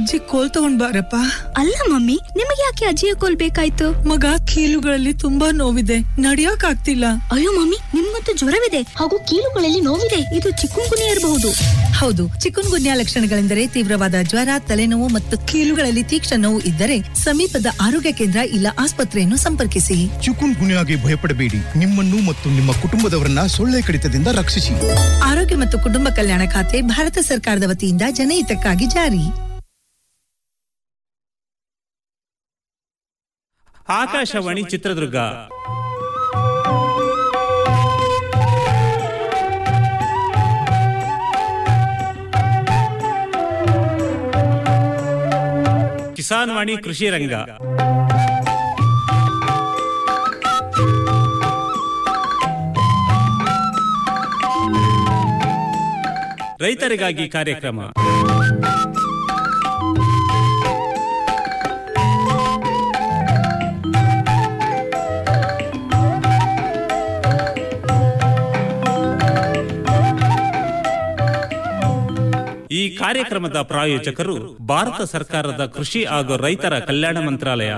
ಅಜ್ಜಿ ಕೋಲ್ ತಗೊಂಡ್ ಬಾರಪ್ಪ ಅಲ್ಲ ಮಮ್ಮಿ ನಿಮಗೆ ಯಾಕೆ ಅಜ್ಜಿಯ ಕೋಲ್ ಬೇಕಾಯ್ತು ಮಗ ಕೀಲುಗಳಲ್ಲಿ ತುಂಬಾ ನೋವಿದೆ ನಡಿಯಕ್ ಆಗ್ತಿಲ್ಲ ಅಯ್ಯೋ ಮಮ್ಮಿ ನಿಮ್ಗಂತೂ ಜ್ವರವಿದೆ ಹಾಗೂ ಕೀಲುಗಳಲ್ಲಿ ನೋವಿದೆ ಇದು ಚಿಕ್ಕುಂಗುನಿ ಇರಬಹುದು ಹೌದು ಚಿಕುನ್ ಗುನ್ಯಾ ಲಕ್ಷಣಗಳೆಂದರೆ ತೀವ್ರವಾದ ಜ್ವರ ತಲೆನೋವು ಮತ್ತು ಕೀಲುಗಳಲ್ಲಿ ತೀಕ್ಷ್ಣ ನೋವು ಇದ್ದರೆ ಸಮೀಪದ ಆರೋಗ್ಯ ಕೇಂದ್ರ ಇಲ್ಲ ಆಸ್ಪತ್ರೆಯನ್ನು ಸಂಪರ್ಕಿಸಿ ಚಿಕುನ್ ಗುನ್ಯಾಗೆ ಭಯಪಡಬೇಡಿ ನಿಮ್ಮನ್ನು ಮತ್ತು ನಿಮ್ಮ ಕುಟುಂಬದವರನ್ನ ಸೊಳ್ಳೆ ಕಡಿತದಿಂದ ರಕ್ಷಿಸಿ ಆರೋಗ್ಯ ಮತ್ತು ಕುಟುಂಬ ಕಲ್ಯಾಣ ಖಾತೆ ಭಾರತ ಸರ್ಕಾರದ ವತಿಯಿಂದ ಜನಹಿತಕ್ಕಾಗಿ ಜಾರಿ ಆಕಾಶವಾಣಿ ಚಿತ್ರದುರ್ಗ ಕಿಸಾನ್ ವಾಣಿ ಕೃಷಿ ರಂಗ ರೈತರಿಗಾಗಿ ಕಾರ್ಯಕ್ರಮ ಈ ಕಾರ್ಯಕ್ರಮದ ಪ್ರಾಯೋಜಕರು ಭಾರತ ಸರ್ಕಾರದ ಕೃಷಿ ಹಾಗೂ ರೈತರ ಕಲ್ಯಾಣ ಮಂತ್ರಾಲಯ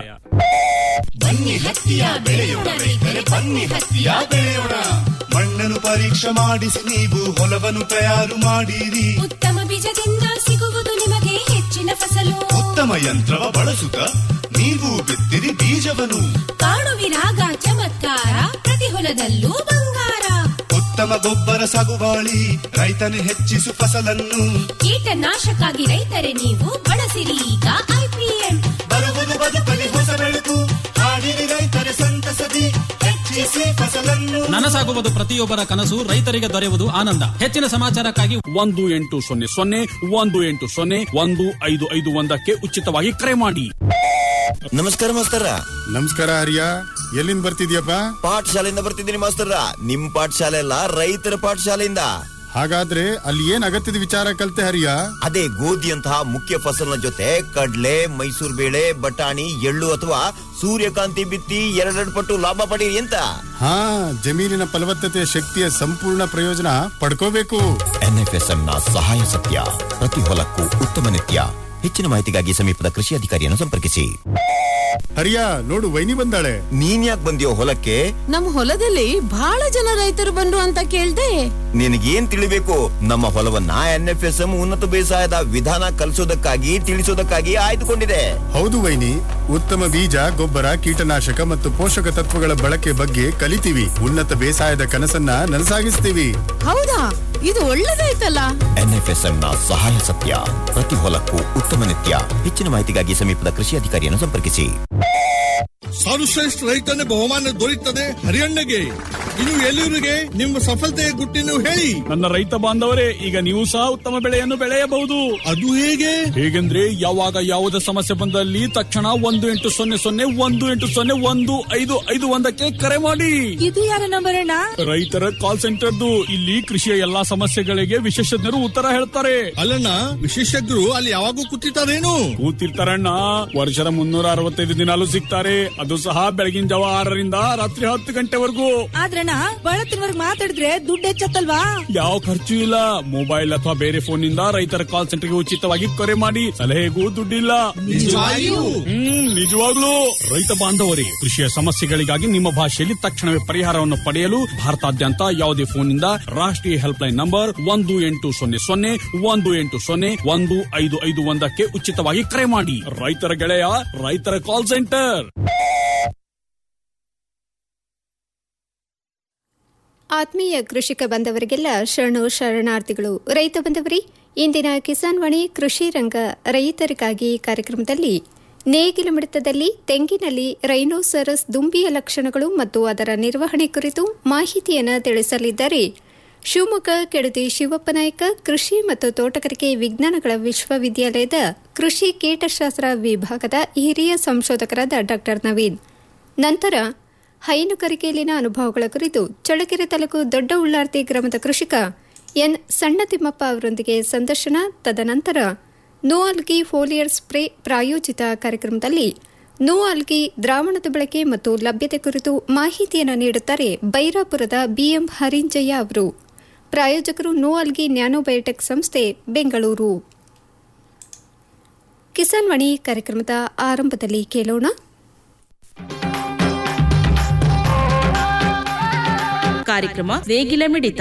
ಮಣ್ಣನ್ನು ಪರೀಕ್ಷೆ ಮಾಡಿಸಿ ನೀವು ಹೊಲವನ್ನು ತಯಾರು ಮಾಡಿರಿ ಉತ್ತಮ ಬೀಜದಿಂದ ಸಿಗುವುದು ನಿಮಗೆ ಹೆಚ್ಚಿನ ಫಸಲು ಉತ್ತಮ ಯಂತ್ರವ ಬಳಸುತ್ತ ನೀವು ಬಿತ್ತಿರಿ ಬೀಜವನ್ನು ಕಾಣುವಿರಾಗ ಚಮತ್ಕಾರ ಪ್ರತಿ ಹೊಲದಲ್ಲೂ ಬಂಗಾರ ಉತ್ತಮ ಗೊಬ್ಬರ ಸಗುಬಾಳಿ ರೈತನು ಹೆಚ್ಚಿಸು ಫಸಲನ್ನು ಕೀಟನಾಶಕ್ಕಾಗಿ ರೈತರೇ ನೀವು ಬಳಸಿರಿ ಈಗ ಐಪಿಎಂ ಬರುವುದು ಬದುಕಲಿ ಹೊಸ ಬೆಳಕು ಹಾಡಿರಿ ರೈತರ ಸಂತಸದಿ ಹೆಚ್ಚಿಸಿ ಫಸಲನ್ನು ನನಸಾಗುವುದು ಪ್ರತಿಯೊಬ್ಬರ ಕನಸು ರೈತರಿಗೆ ದೊರೆಯುವುದು ಆನಂದ ಹೆಚ್ಚಿನ ಸಮಾಚಾರಕ್ಕಾಗಿ ಒಂದು ಎಂಟು ಸೊನ್ನೆ ಸೊನ್ನೆ ಒಂದು ಎಂಟು ಸೊನ್ನೆ ಒಂದು ಐದು ಐದು ಒಂದಕ್ಕೆ ಉಚಿತವಾಗಿ ಕರೆ ಮಾಡಿ ನಮಸ್ಕಾರ ಮಾಸ್ತರ ನಮಸ್ಕಾರ ಹರಿಯ ಎಲ್ಲಿಂದ ಬರ್ತಿದ್ಯಪ್ಪ ಪಾಠಶಾಲೆಯಿಂದ ಬರ್ತಿದ್ದೀನಿ ಮಾಸ್ತರ ನಿಮ್ ಪಾಠಶಾಲೆ ಅಲ್ಲ ರೈತರ ಪಾಠಶಾಲೆಯಿಂದ ಹಾಗಾದ್ರೆ ಅಲ್ಲಿ ಏನ್ ಅಗತ್ಯದ ವಿಚಾರ ಕಲ್ತೆ ಹರಿಯ ಅದೇ ಗೋಧಿಯಂತಹ ಮುಖ್ಯ ಫಸಲಿನ ಜೊತೆ ಕಡ್ಲೆ ಮೈಸೂರು ಬೇಳೆ ಬಟಾಣಿ ಎಳ್ಳು ಅಥವಾ ಸೂರ್ಯಕಾಂತಿ ಬಿತ್ತಿ ಎರಡೆರಡು ಪಟ್ಟು ಲಾಭ ಪಡೀರಿ ಅಂತ ಹಾ ಜಮೀನಿನ ಫಲವತ್ತತೆಯ ಶಕ್ತಿಯ ಸಂಪೂರ್ಣ ಪ್ರಯೋಜನ ಪಡ್ಕೋಬೇಕು ಎನ್ಎಫ್ಎಸ್ಎಂ ನ ಸಹಾಯ ಸತ್ಯ ಪ್ರತಿ ಹೊಲಕ್ಕೂ ಉತ್ತಮ ನಿತ್ಯ ಹೆಚ್ಚಿನ ಮಾಹಿತಿಗಾಗಿ ಸಮೀಪದ ಕೃಷಿ ಅಧಿಕಾರಿಯನ್ನು ಸಂಪರ್ಕಿಸಿ ಹರಿಯ ನೋಡು ವೈನಿ ಬಂದಾಳೆ ನೀನ್ ಯಾಕೆ ಬಂದಿಯೋ ಹೊಲಕ್ಕೆ ನಮ್ ಹೊಲದಲ್ಲಿ ಬಹಳ ಜನ ರೈತರು ಬಂದ್ರು ಅಂತ ಕೇಳ್ದೆ ನಿನಗೇನ್ ತಿಳಿಬೇಕು ನಮ್ಮ ಹೊಲವನ್ನ ಎನ್ಎಫ್ಎಸ್ಎಂ ಉನ್ನತ ಬೇಸಾಯದ ವಿಧಾನ ಕಲಿಸೋದಕ್ಕಾಗಿ ತಿಳಿಸೋದಕ್ಕಾಗಿ ಆಯ್ದುಕೊಂಡಿದೆ ಹೌದು ವೈನಿ ಉತ್ತಮ ಬೀಜ ಗೊಬ್ಬರ ಕೀಟನಾಶಕ ಮತ್ತು ಪೋಷಕ ತತ್ವಗಳ ಬಳಕೆ ಬಗ್ಗೆ ಕಲಿತೀವಿ ಉನ್ನತ ಬೇಸಾಯದ ಕನಸನ್ನ ನನಸಾಗಿಸ್ತೀವಿ ಹೌದಾ ಇದು ಒಳ್ಳೇದಾಯ್ತಲ್ಲ ಎನ್ಎಫ್ಎಸ್ಎಂ ನ ಸಹಾಯ ಸತ್ಯ ಪ್ರತಿ ಹೊಲಕ್ಕೂ ಉತ್ತಮ ನಿತ್ಯ ಹೆಚ್ಚಿನ ಮಾಹಿತಿಗಾಗಿ ಸಮೀಪದ ಕೃಷಿ ಅಧಿಕಾರಿಯನ್ನು ಸಂಪರ್ಕಿಸಿ ಸರ್ವಶ್ರೇಷ್ಠ ರೈತನ ಬಹುಮಾನ ದೊರೆಯುತ್ತದೆ ಹರಿಯಣ್ಣಗೆ ಇನ್ನು ಎಲ್ಲರಿಗೆ ನಿಮ್ಮ ಸಫಲತೆಯ ಗುಟ್ಟಿನ ಹೇಳಿ ನನ್ನ ರೈತ ಬಾಂಧವರೇ ಈಗ ನೀವು ಸಹ ಉತ್ತಮ ಬೆಳೆಯನ್ನು ಬೆಳೆಯಬಹುದು ಅದು ಹೇಗೆ ಹೇಗೆಂದ್ರೆ ಯಾವಾಗ ಯಾವುದೇ ಸಮಸ್ಯೆ ಬಂದಲ್ಲಿ ತಕ್ಷಣ ಒಂದು ಎಂಟು ಸೊನ್ನೆ ಸೊನ್ನೆ ಒಂದು ಎಂಟು ಸೊನ್ನೆ ಒಂದು ಐದು ಐದು ಒಂದಕ್ಕೆ ಕರೆ ಮಾಡಿ ಇದು ಯಾರ ನಂಬರ್ ಅಣ್ಣ ರೈತರ ಕಾಲ್ ಸೆಂಟರ್ದು ಇಲ್ಲಿ ಕೃಷಿಯ ಎಲ್ಲಾ ಸಮಸ್ಯೆಗಳಿಗೆ ವಿಶೇಷಜ್ಞರು ಉತ್ತರ ಹೇಳ್ತಾರೆ ಅಲ್ಲಣ್ಣ ವಿಶೇಷಜ್ಞರು ಅಲ್ಲಿ ಯಾವಾಗೂ ಕೂತಿರ್ತಾರೇನು ಕೂತಿರ್ತಾರಣ್ಣ ವರ್ಷದ ಮುನ್ನೂರ ಅರವತ್ತೈದು ದಿನಾಲು ಸಿಗ್ತಾರೆ ಅದು ಸಹ ಬೆಳಗಿನ ಜಾವ ಆರರಿಂದ ರಾತ್ರಿ ಹತ್ತು ಗಂಟೆವರೆಗೂ ಆದ್ರಣ್ಣ ಬಳತ್ತಿನವರ್ಗ್ ಮಾತಾಡಿದ್ರೆ ದುಡ್ಡು ಹೆಚ್ಚತ್ತಲ್ವಾ ಯಾವ ಖರ್ಚು ಇಲ್ಲ ಮೊಬೈಲ್ ಅಥವಾ ಬೇರೆ ಫೋನ್ ನಿಂದ ರೈತರ ಕಾಲ್ ಸೆಂಟರ್ಗೆ ಉಚಿತವಾಗಿ ಕರೆ ಮಾಡಿ ಸಲಹೆಗೂ ದುಡ್ಡಿಲ್ಲ ನಿಜವಾಗಿಯೂ? ಹ್ಮ್ ನಿಜವಾಗ್ಲೂ ರೈತ ಬಾಂಧವರೇ ಕೃಷಿಯ ಸಮಸ್ಯೆಗಳಿಗಾಗಿ ನಿಮ್ಮ ಭಾಷೆಯಲ್ಲಿ ತಕ್ಷಣವೇ ಪರಿಹಾರವನ್ನು ಪಡೆಯಲು ಭಾರತಾದ್ಯಂತ ಯಾವುದೇ ಫೋನ್ ನಿಂದ ರಾಷ್ಟ್ರೀಯ ಹೆಲ್ಪ್ ಲೈನ್ ನಂಬರ್ ಒಂದು ಎಂಟು ಸೊನ್ನೆ ಸೊನ್ನೆ ಒಂದು ಎಂಟು ಸೊನ್ನೆ ಒಂದು ಐದು ಐದು ಒಂದಕ್ಕೆ ಉಚಿತವಾಗಿ ಕರೆ ಮಾಡಿ ರೈತರ ಗೆಳೆಯ ರೈತರ ಕಾಲ್ ಸೆಂಟರ್ ಆತ್ಮೀಯ ಕೃಷಿಕ ಬಂದವರಿಗೆಲ್ಲ ಶರಣು ಶರಣಾರ್ಥಿಗಳು ರೈತ ಬಂದವರಿ ಇಂದಿನ ಕಿಸಾನ್ ವಾಣಿ ಕೃಷಿ ರಂಗ ರೈತರಿಗಾಗಿ ಕಾರ್ಯಕ್ರಮದಲ್ಲಿ ನೇಗಿಲು ಮಿಡಿತದಲ್ಲಿ ತೆಂಗಿನಲ್ಲಿ ರೈನೋಸರಸ್ ದುಂಬಿಯ ಲಕ್ಷಣಗಳು ಮತ್ತು ಅದರ ನಿರ್ವಹಣೆ ಕುರಿತು ಮಾಹಿತಿಯನ್ನು ತಿಳಿಸಲಿದ್ದಾರೆ ಶಿವಮೊಗ್ಗ ಕೆಡದಿ ಶಿವಪ್ಪ ನಾಯಕ ಕೃಷಿ ಮತ್ತು ತೋಟಗಾರಿಕೆ ವಿಜ್ಞಾನಗಳ ವಿಶ್ವವಿದ್ಯಾಲಯದ ಕೃಷಿ ಕೀಟಶಾಸ್ತ್ರ ವಿಭಾಗದ ಹಿರಿಯ ಸಂಶೋಧಕರಾದ ಡಾ ನವೀನ್ ನಂತರ ಹೈನುಗಾರಿಕೆಯಲ್ಲಿನ ಅನುಭವಗಳ ಕುರಿತು ಚಳ್ಳಕೆರೆ ತಾಲೂಕು ದೊಡ್ಡ ಉಳ್ಳಾರ್ತಿ ಗ್ರಾಮದ ಕೃಷಿಕ ಎನ್ ಸಣ್ಣ ತಿಮ್ಮಪ್ಪ ಅವರೊಂದಿಗೆ ಸಂದರ್ಶನ ತದನಂತರ ನೋ ಆಲ್ಗಿ ಫೋಲಿಯರ್ ಸ್ಪ್ರೇ ಪ್ರಾಯೋಜಿತ ಕಾರ್ಯಕ್ರಮದಲ್ಲಿ ನೋ ಆಲ್ಗಿ ದ್ರಾವಣದ ಬಳಕೆ ಮತ್ತು ಲಭ್ಯತೆ ಕುರಿತು ಮಾಹಿತಿಯನ್ನು ನೀಡುತ್ತಾರೆ ಬೈರಾಪುರದ ಬಿಎಂ ಹರಿಂಜಯ್ಯ ಅವರು ಪ್ರಾಯೋಜಕರು ನೋ ಆಲ್ಗಿ ನ್ಯಾನೋಬಯೋಟೆಕ್ ಸಂಸ್ಥೆ ಬೆಂಗಳೂರು ಕಿಸಾನ್ ವಾಣಿ ಕಾರ್ಯಕ್ರಮದ ಆರಂಭದಲ್ಲಿ ಕೇಳೋಣ ಕಾರ್ಯಕ್ರಮ ನೇಗಿಲ ಮಿಡಿತ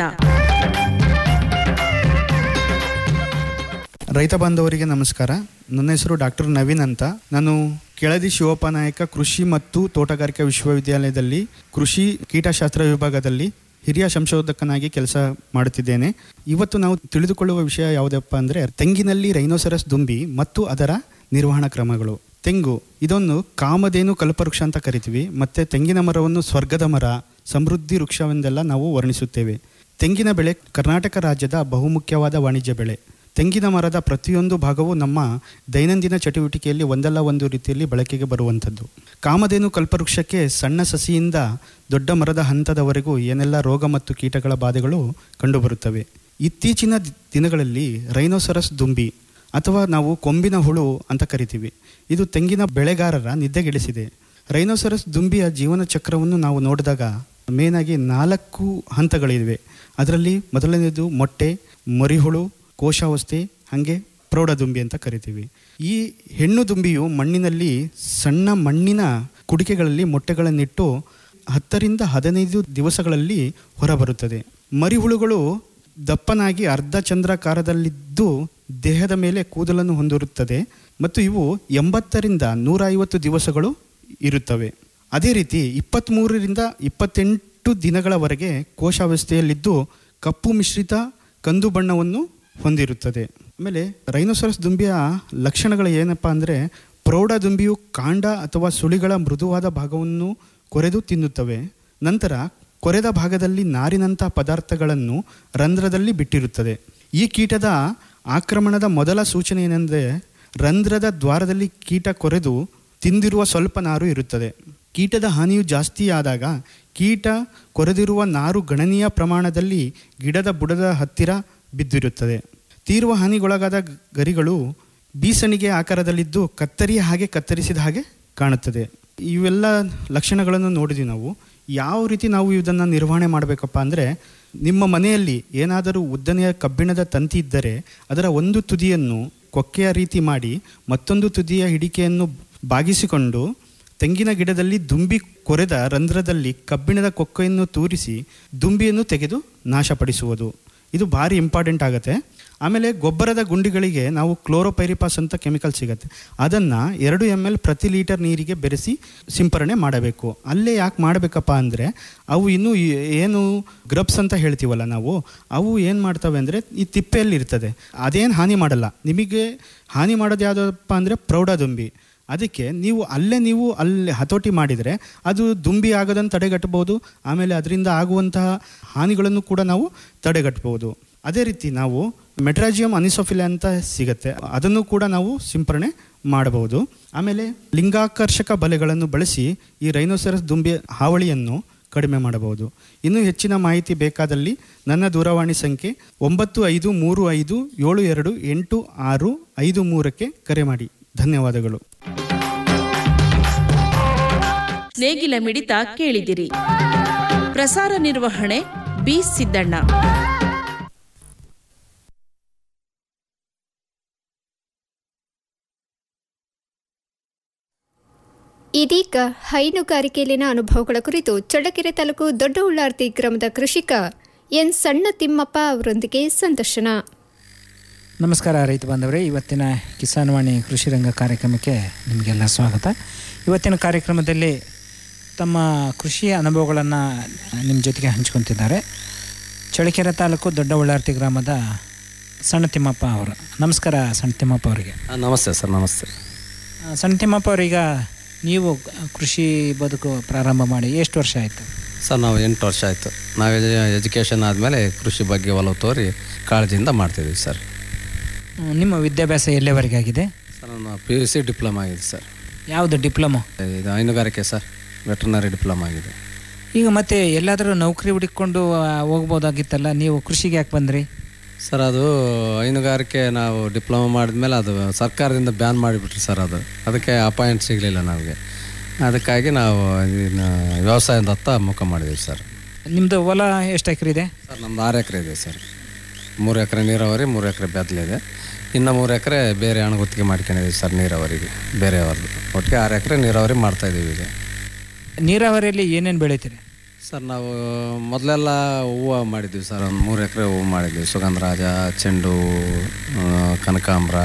ರೈತ ಬಾಂಧವರಿಗೆ ನಮಸ್ಕಾರ ನನ್ನ ಹೆಸರು ಡಾಕ್ಟರ್ ನವೀನ್ ಅಂತ ನಾನು ಕೆಳದಿ ಶಿವಪ್ಪ ನಾಯಕ ಕೃಷಿ ಮತ್ತು ತೋಟಗಾರಿಕಾ ವಿಶ್ವವಿದ್ಯಾಲಯದಲ್ಲಿ ಕೃಷಿ ಕೀಟಶಾಸ್ತ್ರ ವಿಭಾಗದಲ್ಲಿ ಹಿರಿಯ ಸಂಶೋಧಕನಾಗಿ ಕೆಲಸ ಮಾಡುತ್ತಿದ್ದೇನೆ ಇವತ್ತು ನಾವು ತಿಳಿದುಕೊಳ್ಳುವ ವಿಷಯ ಯಾವುದಪ್ಪ ಅಂದರೆ ತೆಂಗಿನಲ್ಲಿ ರೈನೋಸರಸ್ ದುಂಬಿ ಮತ್ತು ಅದರ ನಿರ್ವಹಣಾ ಕ್ರಮಗಳು ತೆಂಗು ಇದನ್ನು ಕಾಮಧೇನು ಕಲ್ಪವೃಕ್ಷ ಅಂತ ಕರಿತೀವಿ ಮತ್ತೆ ತೆಂಗಿನ ಮರವನ್ನು ಸ್ವರ್ಗದ ಮರ ಸಮೃದ್ಧಿ ವೃಕ್ಷವೆಂದೆಲ್ಲ ನಾವು ವರ್ಣಿಸುತ್ತೇವೆ ತೆಂಗಿನ ಬೆಳೆ ಕರ್ನಾಟಕ ರಾಜ್ಯದ ಬಹುಮುಖ್ಯವಾದ ವಾಣಿಜ್ಯ ಬೆಳೆ ತೆಂಗಿನ ಮರದ ಪ್ರತಿಯೊಂದು ಭಾಗವು ನಮ್ಮ ದೈನಂದಿನ ಚಟುವಟಿಕೆಯಲ್ಲಿ ಒಂದಲ್ಲ ಒಂದು ರೀತಿಯಲ್ಲಿ ಬಳಕೆಗೆ ಬರುವಂಥದ್ದು ಕಾಮಧೇನು ಕಲ್ಪವೃಕ್ಷಕ್ಕೆ ಸಣ್ಣ ಸಸಿಯಿಂದ ದೊಡ್ಡ ಮರದ ಹಂತದವರೆಗೂ ಏನೆಲ್ಲ ರೋಗ ಮತ್ತು ಕೀಟಗಳ ಬಾಧೆಗಳು ಕಂಡುಬರುತ್ತವೆ ಇತ್ತೀಚಿನ ದಿ- ದಿನಗಳಲ್ಲಿ ರೈನೋಸರಸ್ ದುಂಬಿ ಅಥವಾ ನಾವು ಕೊಂಬಿನ ಹುಳು ಅಂತ ಕರಿತೀವಿ ಇದು ತೆಂಗಿನ ಬೆಳೆಗಾರರ ನಿದ್ದೆಗೆಡಿಸಿದೆ ರೈನೋಸರಸ್ ದುಂಬಿಯ ಜೀವನ ಚಕ್ರವನ್ನು ನಾವು ನೋಡಿದಾಗ ಮೇನಾಗಿ ನಾಲ್ಕು ಹಂತಗಳಿವೆ ಅದರಲ್ಲಿ ಮೊದಲನೇದು ಮೊಟ್ಟೆ ಮರಿಹುಳು ಕೋಶಾವಸ್ಥೆ ಹಾಗೆ ಪ್ರೌಢದುಂಬಿ ಅಂತ ಕರಿತೀವಿ ಈ ಹೆಣ್ಣು ದುಂಬಿಯು ಮಣ್ಣಿನಲ್ಲಿ ಸಣ್ಣ ಮಣ್ಣಿನ ಕುಡಿಕೆಗಳಲ್ಲಿ ಮೊಟ್ಟೆಗಳನ್ನಿಟ್ಟು ಹತ್ತರಿಂದ ಹದಿನೈದು ದಿವಸಗಳಲ್ಲಿ ಹೊರಬರುತ್ತದೆ ಮರಿಹುಳುಗಳು ದಪ್ಪನಾಗಿ ಅರ್ಧ ಚಂದ್ರಾಕಾರದಲ್ಲಿದ್ದು ದೇಹದ ಮೇಲೆ ಕೂದಲನ್ನು ಹೊಂದಿರುತ್ತದೆ ಮತ್ತು ಇವು ಎಂಬತ್ತರಿಂದ ನೂರ ಐವತ್ತು ದಿವಸಗಳು ಇರುತ್ತವೆ ಅದೇ ರೀತಿ ಇಪ್ಪತ್ತ್ಮೂರರಿಂದ ಇಪ್ಪತ್ತೆಂಟು ದಿನಗಳವರೆಗೆ ಕೋಶಾವಸ್ಥೆಯಲ್ಲಿದ್ದು ಕಪ್ಪು ಮಿಶ್ರಿತ ಕಂದು ಬಣ್ಣವನ್ನು ಹೊಂದಿರುತ್ತದೆ ಆಮೇಲೆ ರೈನೋಸರಸ್ ದುಂಬಿಯ ಲಕ್ಷಣಗಳು ಏನಪ್ಪ ಅಂದರೆ ಪ್ರೌಢ ದುಂಬಿಯು ಕಾಂಡ ಅಥವಾ ಸುಳಿಗಳ ಮೃದುವಾದ ಭಾಗವನ್ನು ಕೊರೆದು ತಿನ್ನುತ್ತವೆ ನಂತರ ಕೊರೆದ ಭಾಗದಲ್ಲಿ ನಾರಿನಂಥ ಪದಾರ್ಥಗಳನ್ನು ರಂಧ್ರದಲ್ಲಿ ಬಿಟ್ಟಿರುತ್ತದೆ ಈ ಕೀಟದ ಆಕ್ರಮಣದ ಮೊದಲ ಸೂಚನೆ ಏನೆಂದರೆ ರಂಧ್ರದ ದ್ವಾರದಲ್ಲಿ ಕೀಟ ಕೊರೆದು ತಿಂದಿರುವ ಸ್ವಲ್ಪ ನಾರು ಇರುತ್ತದೆ ಕೀಟದ ಹಾನಿಯು ಜಾಸ್ತಿ ಆದಾಗ ಕೀಟ ಕೊರೆದಿರುವ ನಾರು ಗಣನೀಯ ಪ್ರಮಾಣದಲ್ಲಿ ಗಿಡದ ಬುಡದ ಹತ್ತಿರ ಬಿದ್ದಿರುತ್ತದೆ ತೀವ್ರ ಹಾನಿಗೊಳಗಾದ ಗ- ಗರಿಗಳು ಬೀಸಣಿಗೆ ಆಕಾರದಲ್ಲಿದ್ದು ಕತ್ತರಿಯ ಹಾಗೆ ಕತ್ತರಿಸಿದ ಹಾಗೆ ಕಾಣುತ್ತದೆ ಇವೆಲ್ಲ ಲಕ್ಷಣಗಳನ್ನು ನೋಡಿದ್ವಿ ನಾವು ಯಾವ ರೀತಿ ನಾವು ಇದನ್ನು ನಿರ್ವಹಣೆ ಮಾಡಬೇಕಪ್ಪ ಅಂದರೆ ನಿಮ್ಮ ಮನೆಯಲ್ಲಿ ಏನಾದರೂ ಉದ್ದನೆಯ ಕಬ್ಬಿಣದ ತಂತಿ ಇದ್ದರೆ ಅದರ ಒಂದು ತುದಿಯನ್ನು ಕೊಕ್ಕೆಯ ರೀತಿ ಮಾಡಿ ಮತ್ತೊಂದು ತುದಿಯ ಹಿಡಿಕೆಯನ್ನು ಬಾಗಿಸಿಕೊಂಡು ತೆಂಗಿನ ಗಿಡದಲ್ಲಿ ದುಂಬಿ ಕೊರೆದ ರಂಧ್ರದಲ್ಲಿ ಕಬ್ಬಿಣದ ಕೊಕ್ಕೆಯನ್ನು ತೂರಿಸಿ ದುಂಬಿಯನ್ನು ತೆಗೆದು ನಾಶಪಡಿಸುವುದು ಇದು ಭಾರಿ ಇಂಪಾರ್ಟೆಂಟ್ ಆಗುತ್ತೆ ಆಮೇಲೆ ಗೊಬ್ಬರದ ಗುಂಡಿಗಳಿಗೆ ನಾವು ಕ್ಲೋರೋಪೈರಿಪಾಸ್ ಅಂತ ಕೆಮಿಕಲ್ ಸಿಗುತ್ತೆ ಅದನ್ನು ಎರಡು ಎಮ್ ಎಲ್ ಪ್ರತಿ ಲೀಟರ್ ನೀರಿಗೆ ಬೆರೆಸಿ ಸಿಂಪರಣೆ ಮಾಡಬೇಕು ಅಲ್ಲೇ ಯಾಕೆ ಮಾಡಬೇಕಪ್ಪ ಅಂದರೆ ಅವು ಇನ್ನೂ ಈ- ಏನು ಗ್ರಬ್ಸ್ ಅಂತ ಹೇಳ್ತೀವಲ್ಲ ನಾವು ಅವು ಏನು ಮಾಡ್ತವೆ ಅಂದರೆ ಈ ತಿಪ್ಪೆಯಲ್ಲಿ ಇರ್ತದೆ ಅದೇನು ಹಾನಿ ಮಾಡಲ್ಲ ನಿಮಗೆ ಹಾನಿ ಮಾಡೋದು ಯಾವುದಪ್ಪ ಅಂದರೆ ಪ್ರೌಢದುಂಬಿ ಅದಕ್ಕೆ ನೀವು ಅಲ್ಲೇ ನೀವು ಅಲ್ಲಿ ಹತೋಟಿ ಮಾಡಿದರೆ ಅದು ದುಂಬಿ ಆಗೋದನ್ನು ತಡೆಗಟ್ಟಬಹುದು ಆಮೇಲೆ ಅದರಿಂದ ಆಗುವಂತಹ ಹಾನಿಗಳನ್ನು ಕೂಡ ನಾವು ತಡೆಗಟ್ಟಬಹುದು ಅದೇ ರೀತಿ ನಾವು ಮೆಟ್ರಾಜಿಯಂ ಅನಿಸೋಫಿಲೆ ಅಂತ ಸಿಗುತ್ತೆ ಅದನ್ನು ಕೂಡ ನಾವು ಸಿಂಪರಣೆ ಮಾಡಬಹುದು ಆಮೇಲೆ ಲಿಂಗಾಕರ್ಷಕ ಬಲೆಗಳನ್ನು ಬಳಸಿ ಈ ರೈನೋಸೆರಸ್ ದುಂಬಿ ಹಾವಳಿಯನ್ನು ಕಡಿಮೆ ಮಾಡಬಹುದು ಇನ್ನೂ ಹೆಚ್ಚಿನ ಮಾಹಿತಿ ಬೇಕಾದಲ್ಲಿ ನನ್ನ ದೂರವಾಣಿ ಸಂಖ್ಯೆ ಒಂಬತ್ತು ಐದು ಮೂರು ಐದು ಏಳು ಎರಡು ಎಂಟು ಆರು ಐದು ಮೂರಕ್ಕೆ ಕರೆ ಮಾಡಿ ಧನ್ಯವಾದಗಳು ನೇಗಿಲ ಮಿಡಿತ ಕೇಳಿದಿರಿ ಪ್ರಸಾರ ನಿರ್ವಹಣೆ ಬಿ ಸಿದ್ದಣ್ಣ ಇದೀಗ ಹೈನುಗಾರಿಕೆಯಲ್ಲಿನ ಅನುಭವಗಳ ಕುರಿತು ಚಳ್ಳಕೆರೆ ತಾಲೂಕು ದೊಡ್ಡ ಉಳ್ಳಾರ್ತಿ ಗ್ರಾಮದ ಕೃಷಿಕ ಎನ್ ಸಣ್ಣ ತಿಮ್ಮಪ್ಪ ಅವರೊಂದಿಗೆ ಸಂದರ್ಶನ ನಮಸ್ಕಾರ ರೈತ ಬಾಂಧವರೇ ಇವತ್ತಿನ ಕಿಸಾನ್ ವಾಣಿ ಕೃಷಿ ರಂಗ ಕಾರ್ಯಕ್ರಮಕ್ಕೆ ನಿಮಗೆಲ್ಲ ಸ್ವಾಗತ ಇವತ್ತಿನ ಕಾರ್ಯಕ್ರಮದಲ್ಲಿ ತಮ್ಮ ಕೃಷಿಯ ಅನುಭವಗಳನ್ನು ನಿಮ್ಮ ಜೊತೆಗೆ ಹಂಚ್ಕೊತಿದ್ದಾರೆ ಚಳ್ಳಕೆರೆ ತಾಲೂಕು ದೊಡ್ಡ ಉಳ್ಳಾರ್ತಿ ಗ್ರಾಮದ ಸಣ್ಣ ತಿಮ್ಮಪ್ಪ ಅವರು ನಮಸ್ಕಾರ ಸಣ್ಣ ತಿಮ್ಮಪ್ಪ ಅವರಿಗೆ ಆ, ನಮಸ್ತೆ ಸರ್ ನಮಸ್ತೆ ಆ, ಸಣ್ಣ ತಿಮ್ಮಪ್ಪ ಅವರೀಗ ನೀವು ಕೃಷಿ ಬದುಕು ಪ್ರಾರಂಭ ಮಾಡಿ ಎಷ್ಟು ವರ್ಷ ಆಯಿತು ಸರ್ ನಾವು ಎಂಟು ವರ್ಷ ಆಯಿತು ನಾವು ಎಜುಕೇಷನ್ ಆದಮೇಲೆ ಕೃಷಿ ಬಗ್ಗೆ ಒಲವು ತೋರಿ ಕಾಳಜಿಯಿಂದ ಮಾಡ್ತಿದ್ದೀವಿ ಸರ್ ಹ್ಮ್, ನಿಮ್ಮ ವಿದ್ಯಾಭ್ಯಾಸ ಎಲ್ಲಿವರೆಗೆ ಆಗಿದೆ ಸರ್ ನಾನು ಪಿ ಯು ಸಿ ಡಿಪ್ಲೊಮಾ ಆಗಿದೆ ಸರ್ ಯಾವುದು ಡಿಪ್ಲೊಮೊ ಇದು ಹೈನುಗಾರಿಕೆ ಸರ್ ವೆಟರ್ನರಿ ಡಿಪ್ಲೊಮಾ ಆಗಿದೆ ಈಗ ಮತ್ತೆ ಎಲ್ಲಾದರೂ ನೌಕರಿ ಹುಡುಕಿಕೊಂಡು ಆ, ಹೋಗ್ಬೋದಾಗಿತ್ತಲ್ಲ ನೀವು ಕೃಷಿಗೆ ಯಾಕೆ ಬಂದ್ರಿ ಸರ್ ಅದು ಹೈನುಗಾರಿಕೆ ನಾವು ಡಿಪ್ಲೊಮಾ ಮಾಡಿದ್ಮೇಲೆ ಅದು ಸರ್ಕಾರದಿಂದ ಬ್ಯಾನ್ ಮಾಡಿಬಿಟ್ರಿ ಸರ್ ಅದು ಅದಕ್ಕೆ ಅಪಾಯಿಂಟ್ ಸಿಗಲಿಲ್ಲ ನಮಗೆ ಅದಕ್ಕಾಗಿ ನಾವು ಇದನ್ನ ವ್ಯವಸಾಯದ ಹತ್ತ ಮುಖ ಮಾಡಿದ್ದೀವಿ ಸರ್ ನಿಮ್ಮದು ಹೊಲ ಎಷ್ಟು ಎಕರೆ ಇದೆ ಸರ್ ನಮ್ದು ಆರು ಎಕರೆ ಇದೆ ಸರ್ ಮೂರು ಎಕರೆ ನೀರಾವರಿ ಮೂರು ಎಕರೆ ಬೆತ್ತಲಿದೆ ಇನ್ನು ಮೂರು ಎಕರೆ ಬೇರೆ ಅಣಗುತ್ತಿಗೆ ಮಾಡ್ಕೊಂಡಿದ್ದೀವಿ ಸರ್ ನೀರಾವರಿಗೆ ಬೇರೆಯವ್ರದ್ದು ಒಟ್ಟಿಗೆ ಆರು ಎಕರೆ ನೀರಾವರಿ ಮಾಡ್ತಾಯಿದ್ದೀವಿ ಈಗ ನೀರಾವರಿಯಲ್ಲಿ ಏನೇನು ಬೆಳಿತೀರಿ ಸರ್ ನಾವು ಮೊದಲೆಲ್ಲ ಹೂವು ಮಾಡಿದ್ವಿ ಸರ್ ಒಂದು ಮೂರು ಎಕರೆ ಹೂವು ಮಾಡಿದ್ವಿ ಸುಗಂಧರಾಜ ಚೆಂಡು ಹೂವು, ಆ, ಕನಕಾಂಬರ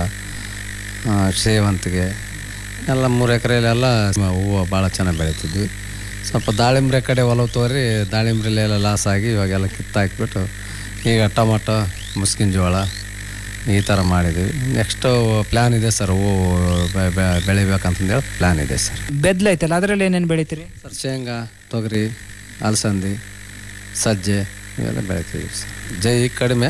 ಆ, ಸೇವಂತಿಗೆ ಎಲ್ಲ ಮೂರು ಎಕರೆಯಲ್ಲೆಲ್ಲ ಹೂವು ಭಾಳ ಚೆನ್ನಾಗಿ ಬೆಳೀತಿದ್ವಿ ಸ್ವಲ್ಪ ದಾಳಿಂಬ್ರೆ ಕಡೆ ಒಲವು ತೋರಿ ದಾಳಿಂಬ್ರೆಲೆಲ್ಲ ಲಾಸ್ ಆಗಿ ಇವಾಗೆಲ್ಲ ಕಿತ್ತಾಕ್ಬಿಟ್ಟು ಈಗ ಟೊಮಟೊ ಮುಸ್ಕಿನ ಜೋಳ ಈ ಥರ ಮಾಡಿದ್ದೀವಿ ನೆಕ್ಸ್ಟು ಪ್ಲ್ಯಾನ್ ಇದೆ ಸರ್ ಹೂವು ಬೆ- ಬೆ- ಬೆಳಿಬೇಕಂತಂದೇಳಿ ಪ್ಲ್ಯಾನ್ ಇದೆ ಸರ್ ಬೆದ್ಲು ಐತಲ್ಲ ಅದರಲ್ಲಿ ಏನೇನು ಬೆಳಿತೀರಿ ಸರ್ ಶೇಂಗಾ ತೊಗರಿ ಅಲಸಂದಿ ಸಜ್ಜೆ ಇವೆಲ್ಲ ಬೆಳಿತೀವಿ ಸರ್ ಜೈ ಕಡಿಮೆ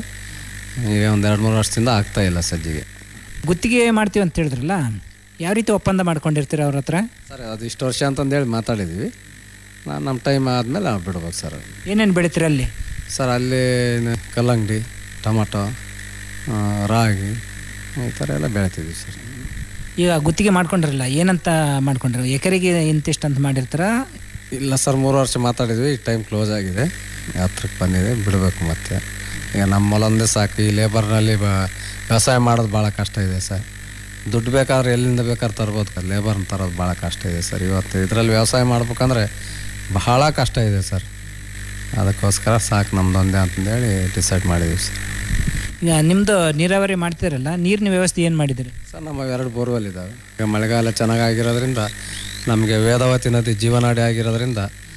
ಈಗ ಒಂದು ಎರಡು ಮೂರು ವರ್ಷದಿಂದ ಆಗ್ತಾ ಇಲ್ಲ ಸಜ್ಜಿಗೆ ಗುತ್ತಿಗೆ ಮಾಡ್ತೀವಿ ಅಂತ ಹೇಳಿದ್ರಲ್ಲ ಯಾವ ರೀತಿ ಒಪ್ಪಂದ ಮಾಡ್ಕೊಂಡಿರ್ತೀರ ಅವ್ರ ಹತ್ರ ಸರ್ ಅದು ಇಷ್ಟು ವರ್ಷ ಅಂತಂದೇಳಿ ಮಾತಾಡಿದ್ವಿ ನಾನು ನಮ್ಮ ಟೈಮ್ ಆದಮೇಲೆ ನಾವು ಬಿಡ್ಬೇಕು ಸರ್ ಏನೇನು ಬೆಳಿತೀರಿ ಅಲ್ಲಿ ಸರ್ ಅಲ್ಲಿ ನ- ಕಲ್ಲಂಗಡಿ ಟೊಮಟೊ ಆ, ರಾಗಿ ಈ ಥರ ಎಲ್ಲ ಬೆಳಿತೀವಿ ಸರ್ ಈಗ ಗುತ್ತಿಗೆ ಮಾಡ್ಕೊಂಡಿರಲ್ಲ ಏನಂತ ಮಾಡ್ಕೊಂಡ್ರಿ ಎಕರೆಗೆ ಇಂತಿಷ್ಟು ಅಂತ ಮಾಡಿರ್ತಾರ ಇಲ್ಲ ಸರ್ ಮೂರು ವರ್ಷ ಮಾತಾಡಿದ್ವಿ ಈ ಟೈಮ್ ಕ್ಲೋಸ್ ಆಗಿದೆ ಹತ್ರಕ್ಕೆ ಬಂದಿದೆ ಬಿಡಬೇಕು ಮತ್ತೆ ಈಗ ನಮ್ಮ ಹೊಲಂದೇ ಸಾಕು ಈ ಲೇಬರ್ನಲ್ಲಿ ಬ ವ್ಯವಸಾಯ ಮಾಡೋದು ಭಾಳ ಕಷ್ಟ ಇದೆ ಸರ್ ದುಡ್ಡು ಬೇಕಾದ್ರೆ ಎಲ್ಲಿಂದ ಬೇಕಾದ್ರೆ ತರ್ಬೋದು ಲೇಬರ್ನ ತರೋದು ಭಾಳ ಕಷ್ಟ ಇದೆ ಸರ್ ಇವತ್ತು ಇದರಲ್ಲಿ ವ್ಯವಸಾಯ ಮಾಡ್ಬೇಕಂದ್ರೆ ಬಹಳ ಕಷ್ಟ ಇದೆ ಸರ್ ಅದಕ್ಕೋಸ್ಕರ ಸಾಕು ನಮ್ದೊಂದೇ ಅಂತಂದೇಳಿ ಡಿಸೈಡ್ ಮಾಡಿದ್ದೀವಿ ಸರ್ ಈಗ ನಿಮ್ಮದು ನೀರಾವರಿ ಮಾಡ್ತಿರಲ್ಲ ನೀರಿನ ವ್ಯವಸ್ಥೆ ಏನು ಮಾಡಿದಿರಿ ಸರ್ ನಮ್ಮ ಎರಡು ಬೋರ್ವೆಲ್ ಇದ್ದಾವೆ ಈಗ ಮಳೆಗಾಲ ಚೆನ್ನಾಗಾಗಿರೋದ್ರಿಂದ ನಮಗೆ ವೇದಾವತಿ ನದಿ ಜೀವನಾಡಿ ಆಗಿರೋದ್ರಿಂದ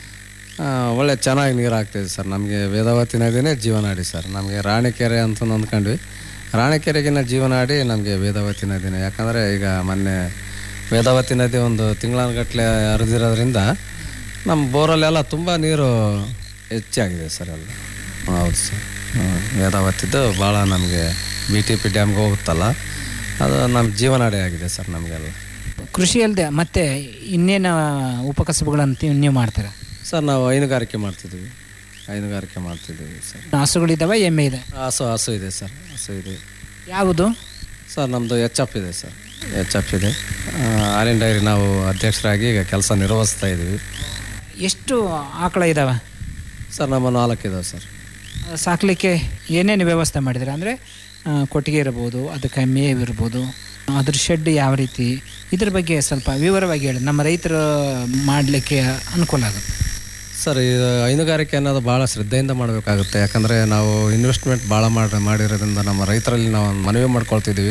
ಆ, ಒಳ್ಳೆ ಚೆನ್ನಾಗಿ ನೀರು ಆಗ್ತಾಯಿದೆ ಸರ್ ನಮಗೆ ವೇದಾವತಿ ನದಿನೇ ಜೀವನಾಡಿ ಸರ್ ನಮಗೆ ರಾಣಿಕೆರೆ ಅಂತ ಅಂದ್ಕೊಂಡ್ವಿ ರಾಣಿಕೆರೆಗಿನ ಜೀವನಾಡಿ ನಮಗೆ ವೇದಾವತಿ ನದಿನೇ ಯಾಕಂದರೆ ಈಗ ಮೊನ್ನೆ ವೇದಾವತಿ ನದಿ ಒಂದು ತಿಂಗಳಗಟ್ಟಲೆ ಹರಿದಿರೋದ್ರಿಂದ ನಮ್ಮ ಬೋರಲ್ಲೆಲ್ಲ ತುಂಬ ನೀರು ಹೆಚ್ಚಾಗಿದೆ ಸರ್ ಎಲ್ಲ ಹೌದು ಸರ್ ಹ್ಮ್. ವೇದಾವತಿದ್ದು ಭಾಳ ನಮಗೆ ಬಿ ಟಿ ಪಿ ಡ್ಯಾಮ್ಗೆ ಹೋಗುತ್ತಲ್ಲ ಅದು ನಮ್ಮ ಜೀವನಾಡಿ ಆಗಿದೆ ಸರ್ ನಮಗೆಲ್ಲ ಕೃಷಿ ಅಲ್ಲದೆ ಮತ್ತೆ ಇನ್ನೇನು ಉಪಕಸಬುಗಳನ್ನು ತಿ- ನೀವು ಮಾಡ್ತೀರಾ ಸರ್ ನಾವು ಹೈನುಗಾರಿಕೆ ಮಾಡ್ತಿದ್ದೀವಿ ಹೈನುಗಾರಿಕೆ ಮಾಡ್ತಿದ್ದೀವಿ ಸರ್ ಹಸುಗಳಿದ್ದಾವೆ ಎಮ್ಮೆ ಇದೆ ಹಸು ಹಸು ಇದೆ ಸರ್ ಹಸು ಇದೆ ಯಾವುದು ಸರ್ ನಮ್ಮದು ಎಚ್ ಎಫ್ ಇದೆ ಸರ್ ಎಚ್ ಎಫ್ ಇದೆ ಆ, ಹಾಲಿನ ಡೈರಿ ನಾವು ಅಧ್ಯಕ್ಷರಾಗಿ ಈಗ ಕೆಲಸ ನಿರ್ವಹಿಸ್ತಾ ಇದ್ದೀವಿ ಎಷ್ಟು ಆಕಳ ಇದ್ದಾವೆ ಸರ್ ನಮ್ಮ ನಾಲ್ಕು ಇದಾವೆ ಸರ್ ಸಾಕಲಿಕ್ಕೆ ಏನೇನು ವ್ಯವಸ್ಥೆ ಮಾಡಿದ್ರೆ ಅಂದರೆ ಕೊಟ್ಟಿಗೆ ಇರ್ಬೋದು ಅದಕ್ಕೆ ಮೇವು ಇರ್ಬೋದು ಅದ್ರ ಶೆಡ್ ಯಾವ ರೀತಿ ಇದ್ರ ಬಗ್ಗೆ ಸ್ವಲ್ಪ ವಿವರವಾಗಿ ಹೇಳಿ ನಮ್ಮ ರೈತರು ಮಾಡಲಿಕ್ಕೆ ಅನುಕೂಲ ಆಗುತ್ತೆ ಸರ್ ಇದು ಹೈನುಗಾರಿಕೆ ಅನ್ನೋದು ಭಾಳ ಶ್ರದ್ಧೆಯಿಂದ ಮಾಡಬೇಕಾಗುತ್ತೆ ಯಾಕಂದರೆ ನಾವು ಇನ್ವೆಸ್ಟ್ಮೆಂಟ್ ಭಾಳ ಮಾಡಿ ಮಾಡಿರೋದ್ರಿಂದ ನಮ್ಮ ರೈತರಲ್ಲಿ ನಾವು ಒಂದು ಮನವಿ ಮಾಡ್ಕೊಳ್ತಿದ್ದೀವಿ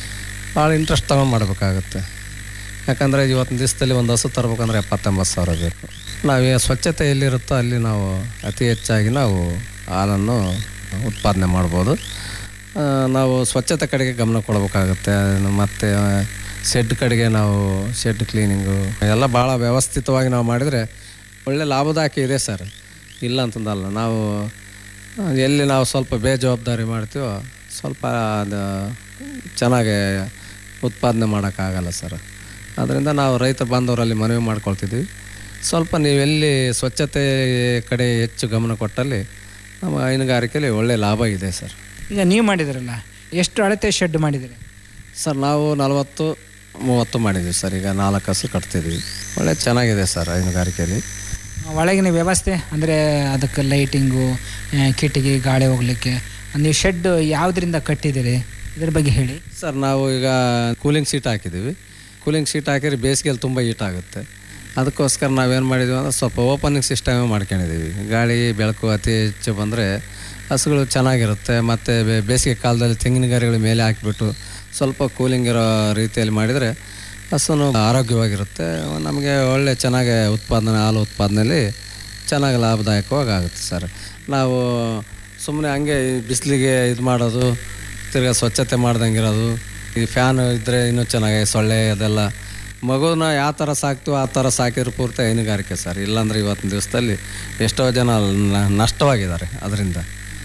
ಭಾಳ ಇಂಟ್ರೆಸ್ಟ್ ತಗೊಂಡು ಮಾಡಬೇಕಾಗುತ್ತೆ ಯಾಕಂದರೆ ಇವತ್ತಿನ ದಿವಸದಲ್ಲಿ ಒಂದು ಹಸು ತರಬೇಕಂದ್ರೆ ಎಪ್ಪತ್ತೆಂಬತ್ತು ಸಾವಿರ ಬೇಕು ನಾವು ಈ ಸ್ವಚ್ಛತೆ ಎಲ್ಲಿರುತ್ತೋ ಅಲ್ಲಿ ನಾವು ಅತಿ ಹೆಚ್ಚಾಗಿ ನಾವು ಹಾಲನ್ನು ಉತ್ಪಾದನೆ ಮಾಡ್ಬೋದು ಆ, ನಾವು ಸ್ವಚ್ಛತೆ ಕಡೆಗೆ ಗಮನ ಕೊಡಬೇಕಾಗುತ್ತೆ ಮತ್ತು ಶೆಡ್ ಕಡೆಗೆ ನಾವು ಶೆಡ್ ಕ್ಲೀನಿಂಗು ಎಲ್ಲ ಭಾಳ ವ್ಯವಸ್ಥಿತವಾಗಿ ನಾವು ಮಾಡಿದರೆ ಒಳ್ಳೆ ಲಾಭದಾಯಕ ಇದೆ ಸರ್ ಇಲ್ಲ ಅಂತಂದಲ್ಲ ನಾವು ಆ, ಎಲ್ಲಿ ನಾವು ಸ್ವಲ್ಪ ಬೇಜವಾಬ್ದಾರಿ ಮಾಡ್ತೀವೋ ಸ್ವಲ್ಪ ಅದು ಚೆನ್ನಾಗಿ ಉತ್ಪಾದನೆ ಮಾಡೋಕ್ಕಾಗಲ್ಲ ಸರ್ ಅದರಿಂದ ನಾವು ರೈತ ಬಾಂಧವರಲ್ಲಿ ಮನವಿ ಮಾಡ್ಕೊಳ್ತಿದ್ದೀವಿ ಸ್ವಲ್ಪ ನೀವೆಲ್ಲಿ ಸ್ವಚ್ಛತೆ ಕಡೆ ಹೆಚ್ಚು ಗಮನ ಕೊಟ್ಟಲ್ಲಿ ನಮ್ಮ ಹೈನುಗಾರಿಕೆಯಲ್ಲಿ ಒಳ್ಳೆ ಲಾಭ ಇದೆ ಸರ್ ಈಗ ನೀವು ಮಾಡಿದಿರಲ್ಲ ಎಷ್ಟು ಅಳತೆ ಶೆಡ್ ಮಾಡಿದಿರಿ ಸರ್ ನಾವು ನಲವತ್ತು ಮೂವತ್ತು ಮಾಡಿದ್ದೀವಿ ಸರ್ ಈಗ ನಾಲ್ಕು ಹಸು ಕಟ್ತಿದ್ದೀವಿ ಒಳ್ಳೆ ಚೆನ್ನಾಗಿದೆ ಸರ್ ಹೈನುಗಾರಿಕೆಯಲ್ಲಿ ಒಳಗಿನ ವ್ಯವಸ್ಥೆ ಅಂದರೆ ಅದಕ್ಕೆ ಲೈಟಿಂಗು ಆ, ಕಿಟಕಿ ಗಾಳಿ ಹೋಗ್ಲಿಕ್ಕೆ ನೀವು ಶೆಡ್ ಯಾವುದರಿಂದ ಕಟ್ಟಿದ್ದೀರಿ ಇದ್ರ ಬಗ್ಗೆ ಹೇಳಿ ಸರ್ ನಾವು ಈಗ ಕೂಲಿಂಗ್ ಸೀಟ್ ಹಾಕಿದ್ದೀವಿ ಕೂಲಿಂಗ್ ಸೀಟ್ ಹಾಕಿದ್ರೆ ಬೇಸಿಗೆಯಲ್ಲಿ ತುಂಬ ಹೀಟ್ ಆಗುತ್ತೆ ಅದಕ್ಕೋಸ್ಕರ ನಾವೇನು ಮಾಡಿದ್ವಿ ಅಂದರೆ ಸ್ವಲ್ಪ ಓಪನಿಂಗ್ ಸಿಸ್ಟಮೇ ಮಾಡ್ಕೊಂಡಿದ್ದೀವಿ ಗಾಳಿ ಬೆಳಕು ಅತಿ ಹೆಚ್ಚು ಬಂದರೆ ಹಸುಗಳು ಚೆನ್ನಾಗಿರುತ್ತೆ ಮತ್ತು ಬೇಸಿಗೆ ಕಾಲದಲ್ಲಿ ತೆಂಗಿನ ಗರಿಗಳ ಮೇಲೆ ಹಾಕಿಬಿಟ್ಟು ಸ್ವಲ್ಪ ಕೂಲಿಂಗ್ ಇರೋ ರೀತಿಯಲ್ಲಿ ಮಾಡಿದರೆ ಹಸುನು ಆರೋಗ್ಯವಾಗಿರುತ್ತೆ ನಮಗೆ ಒಳ್ಳೆ ಚೆನ್ನಾಗಿ ಉತ್ಪಾದನೆ ಹಾಲು ಉತ್ಪಾದನೆಯಲ್ಲಿ ಚೆನ್ನಾಗಿ ಲಾಭದಾಯಕವಾಗಿ ಆಗುತ್ತೆ ಸರ್ ನಾವು ಸುಮ್ಮನೆ ಹಂಗೆ ಈ ಬಿಸಿಲಿಗೆ ಇದು ಮಾಡೋದು ತಿರ್ಗಾ ಸ್ವಚ್ಛತೆ ಮಾಡ್ದಂಗೆ ಇರೋದು ಈ ಫ್ಯಾನ್ ಇದ್ದರೆ ಇನ್ನೂ ಚೆನ್ನಾಗಿ ಸೊಳ್ಳೆ ಅದೆಲ್ಲ ಮಗುನ ಯಾವ ಥರ ಸಾಕ್ತೀವೋ ಆ ಥರ ಸಾಕಿದ್ರೆ ಪೂರ್ತಿ ಹೈನುಗಾರಿಕೆ ಸರ್ ಇಲ್ಲಾಂದ್ರೆ ಇವತ್ತಿನ ದಿವಸದಲ್ಲಿ ಎಷ್ಟೋ ಜನ ನ- ನಷ್ಟವಾಗಿದ್ದಾರೆ ಅದರಿಂದ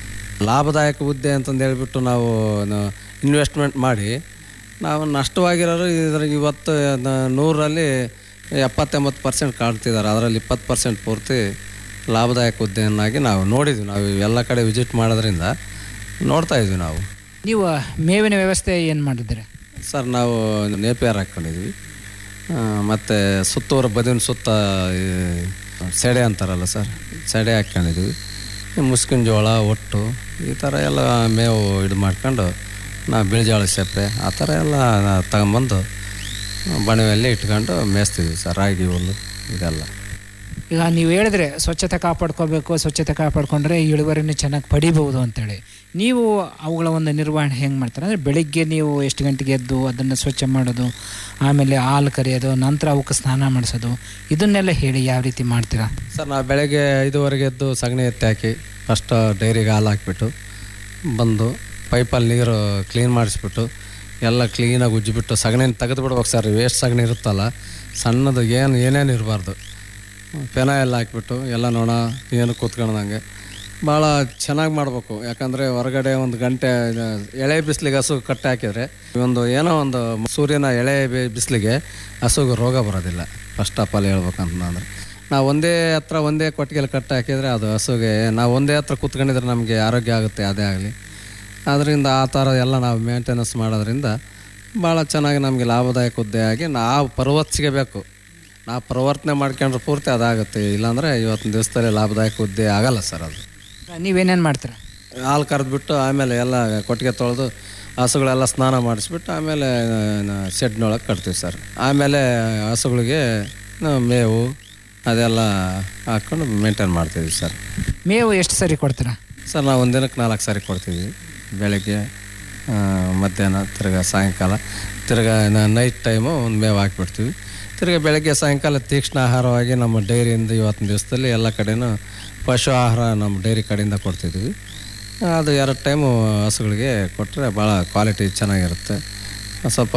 ಲಾಭದಾಯಕ ಹುದ್ದೆ ಅಂತಂದು ಹೇಳ್ಬಿಟ್ಟು ನಾವು ಇನ್ವೆಸ್ಟ್ಮೆಂಟ್ ಮಾಡಿ ನಾವು ನಷ್ಟವಾಗಿರೋರು ಇದ್ರ ಇವತ್ತು ನ- ನೂರರಲ್ಲಿ ಎಪ್ಪತ್ತೆಂಬತ್ತು ಪರ್ಸೆಂಟ್ ಕಾಡ್ತಿದ್ದಾರೆ ಅದರಲ್ಲಿ ಇಪ್ಪತ್ತು ಪರ್ಸೆಂಟ್ ಪೂರ್ತಿ ಲಾಭದಾಯಕ ಹುದ್ದೆಯನ್ನಾಗಿ ನಾವು ನೋಡಿದ್ವಿ ನಾವು ಎಲ್ಲ ಕಡೆ ವಿಸಿಟ್ ಮಾಡೋದ್ರಿಂದ ನೋಡ್ತಾ ಇದ್ವಿ ನಾವು ನೀವು ಮೇವಿನ ವ್ಯವಸ್ಥೆ ಏನು ಮಾಡಿದ್ದೀರಿ ಸರ್ ನಾವು ನೇಪಿಯರ್ ಹಾಕ್ಕೊಂಡಿದ್ವಿ ಮತ್ತು ಸುತ್ತೂರು ಬದಿನ ಸುತ್ತ ಈ ಸೆಡೆ ಅಂತಾರಲ್ಲ ಸರ್ ಸೆಡೆ ಹಾಕ್ಕೊಂಡಿದ್ವಿ ಈ ಮುಸ್ಕಿನ ಜೋಳ ಒಟ್ಟು ಈ ಥರ ಎಲ್ಲ ಮೇವು ಇದು ಮಾಡ್ಕೊಂಡು ನಾವು ಬಿಳಿಜಾಳ ಸೆಪ್ಪೆ ಆ ಥರ ಎಲ್ಲ ತಗೊಂಬಂದು ಬಣವೆಯಲ್ಲಿ ಇಟ್ಕೊಂಡು ಮೇಯಿಸ್ತೀವಿ ಸರ್ ರಾಗಿ ಹುಲ್ಲು ಇದೆಲ್ಲ ಈಗ ನೀವು ಹೇಳಿದ್ರೆ ಸ್ವಚ್ಛತೆ ಕಾಪಾಡ್ಕೋಬೇಕು ಸ್ವಚ್ಛತೆ ಕಾಪಾಡ್ಕೊಂಡ್ರೆ ಇಳುವರಿನೂ ಚೆನ್ನಾಗಿ ಪಡಿಬಹುದು ಅಂತೇಳಿ ನೀವು ಅವುಗಳ ಒಂದು ನಿರ್ವಹಣೆ ಹೆಂಗೆ ಮಾಡ್ತಾರೆ ಅಂದರೆ ಬೆಳಿಗ್ಗೆ ನೀವು ಎಷ್ಟು ಗಂಟೆಗೆ ಎದ್ದು ಅದನ್ನು ಸ್ವಚ್ಛ ಮಾಡೋದು ಆಮೇಲೆ ಹಾಲು ಕರೆಯೋದು ನಂತರ ಅವಕ್ಕೆ ಸ್ನಾನ ಮಾಡಿಸೋದು ಇದನ್ನೆಲ್ಲ ಹೇಳಿ ಯಾವ ರೀತಿ ಮಾಡ್ತೀರಾ ಸರ್ ನಾವು ಬೆಳಗ್ಗೆ ಐದುವರೆಗೆ ಎದ್ದು ಸಗಣಿ ಎತ್ತಿ ಹಾಕಿ ಫಸ್ಟ್ ಡೈರಿಗೆ ಹಾಲು ಹಾಕ್ಬಿಟ್ಟು ಬಂದು ಪೈಪಲ್ಲಿ ನೀರು ಕ್ಲೀನ್ ಮಾಡಿಸ್ಬಿಟ್ಟು ಎಲ್ಲ ಕ್ಲೀನಾಗಿ ಉಜ್ಜಿಬಿಟ್ಟು ಸಗಣಿನ ತೆಗೆದು ಬಿಡ್ಬೇಕು ಸರ್ ವೇಸ್ಟ್ ಸಗಣಿ ಇರುತ್ತಲ್ಲ ಸಣ್ಣದು ಏನು ಏನೇನು ಇರಬಾರ್ದು ಪೆನಾಯಲ್ ಹಾಕ್ಬಿಟ್ಟು ಎಲ್ಲ ನೋಣ ಏನು ಕೂತ್ಕೊಳ್ದಂಗೆ ಭಾಳ ಚೆನ್ನಾಗಿ ಮಾಡಬೇಕು ಯಾಕಂದರೆ ಹೊರಗಡೆ ಒಂದು ಗಂಟೆ ಇದು ಎಳೆ ಬಿಸಿಲಿಗೆ ಹಸು ಕಟ್ಟೆ ಹಾಕಿದರೆ ಒಂದು ಏನೋ ಒಂದು ಸೂರ್ಯನ ಎಳೆ ಬಿ- ಬಿಸಿಲಿಗೆ ಹಸುಗೆ ರೋಗ ಬರೋದಿಲ್ಲ ಫಸ್ಟ್ ಆಫ್ ಆಲ್ ಹೇಳ್ಬೇಕಂತಂದ್ರೆ ನಾವು ಒಂದೇ ಹತ್ರ ಒಂದೇ ಕೊಟ್ಟಿಗೆಯಲ್ಲಿ ಕಟ್ಟೆ ಹಾಕಿದರೆ ಅದು ಹಸುಗೆ ನಾವು ಒಂದೇ ಹತ್ರ ಕೂತ್ಕೊಂಡಿದ್ರೆ ನಮಗೆ ಆರೋಗ್ಯ ಆಗುತ್ತೆ ಅದೇ ಆಗಲಿ ಅದರಿಂದ ಆ ಥರ ಎಲ್ಲ ನಾವು ಮೇಂಟೆನೆನ್ಸ್ ಮಾಡೋದ್ರಿಂದ ಭಾಳ ಚೆನ್ನಾಗಿ ನಮಗೆ ಲಾಭದಾಯಕ ಹುದ್ದೆ ಆಗಿ ನಾವು ಪರ್ವರ್ತಿಗೆ ಬೇಕು ನಾವು ಪರಿವರ್ತನೆ ಮಾಡ್ಕೊಂಡ್ರೆ ಪೂರ್ತಿ ಅದಾಗುತ್ತೆ ಇಲ್ಲಾಂದರೆ ಇವತ್ತಿನ ದಿವಸದಲ್ಲಿ ಲಾಭದಾಯಕ ಹುದ್ದೆ ಆಗಲ್ಲ ಸರ್ ಅದು ನೀವೇನೇನು ಮಾಡ್ತೀರಾ ಹಾಲು ಕರೆದ್ಬಿಟ್ಟು ಆಮೇಲೆ ಎಲ್ಲ ಕೊಟ್ಟಿಗೆ ತೊಳೆದು ಹಸುಗಳೆಲ್ಲ ಸ್ನಾನ ಮಾಡಿಸ್ಬಿಟ್ಟು ಆಮೇಲೆ ಶೆಡ್ನೊಳಗೆ ಕಟ್ತೀವಿ ಸರ್ ಆಮೇಲೆ ಹಸುಗಳಿಗೆ ನಾವು ಮೇವು ಅದೆಲ್ಲ ಹಾಕ್ಕೊಂಡು ಮೇಂಟೈನ್ ಮಾಡ್ತೀವಿ ಸರ್ ಮೇವು ಎಷ್ಟು ಸರಿ ಕೊಡ್ತೀರಾ ಸರ್ ನಾವು ಒಂದು ದಿನಕ್ಕೆ ನಾಲ್ಕು ಸಾರಿ ಕೊಡ್ತೀವಿ ಬೆಳಗ್ಗೆ ಆ, ಮಧ್ಯಾಹ್ನ ತಿರ್ಗಾ ಸಾಯಂಕಾಲ ತಿರ್ಗಾ ನೈಟ್ ಟೈಮು ಒಂದು ಮೇವು ಹಾಕ್ಬಿಡ್ತೀವಿ ತಿರ್ಗಾ ಬೆಳಗ್ಗೆ ಸಾಯಂಕಾಲ ತೀಕ್ಷ್ಣ ಆಹಾರವಾಗಿ ನಮ್ಮ ಡೈರಿಯಿಂದ ಇವತ್ತಿನ ದಿವಸದಲ್ಲಿ ಎಲ್ಲ ಕಡೆನೂ ಪಶು ಆಹಾರ ನಮ್ಮ ಡೈರಿ ಕಡೆಯಿಂದ ಕೊಡ್ತಿದ್ವಿ ಅದು ಎರಡು ಟೈಮು ಹಸುಗಳಿಗೆ ಕೊಟ್ಟರೆ ಭಾಳ ಕ್ವಾಲಿಟಿ ಚೆನ್ನಾಗಿರುತ್ತೆ ಸ್ವಲ್ಪ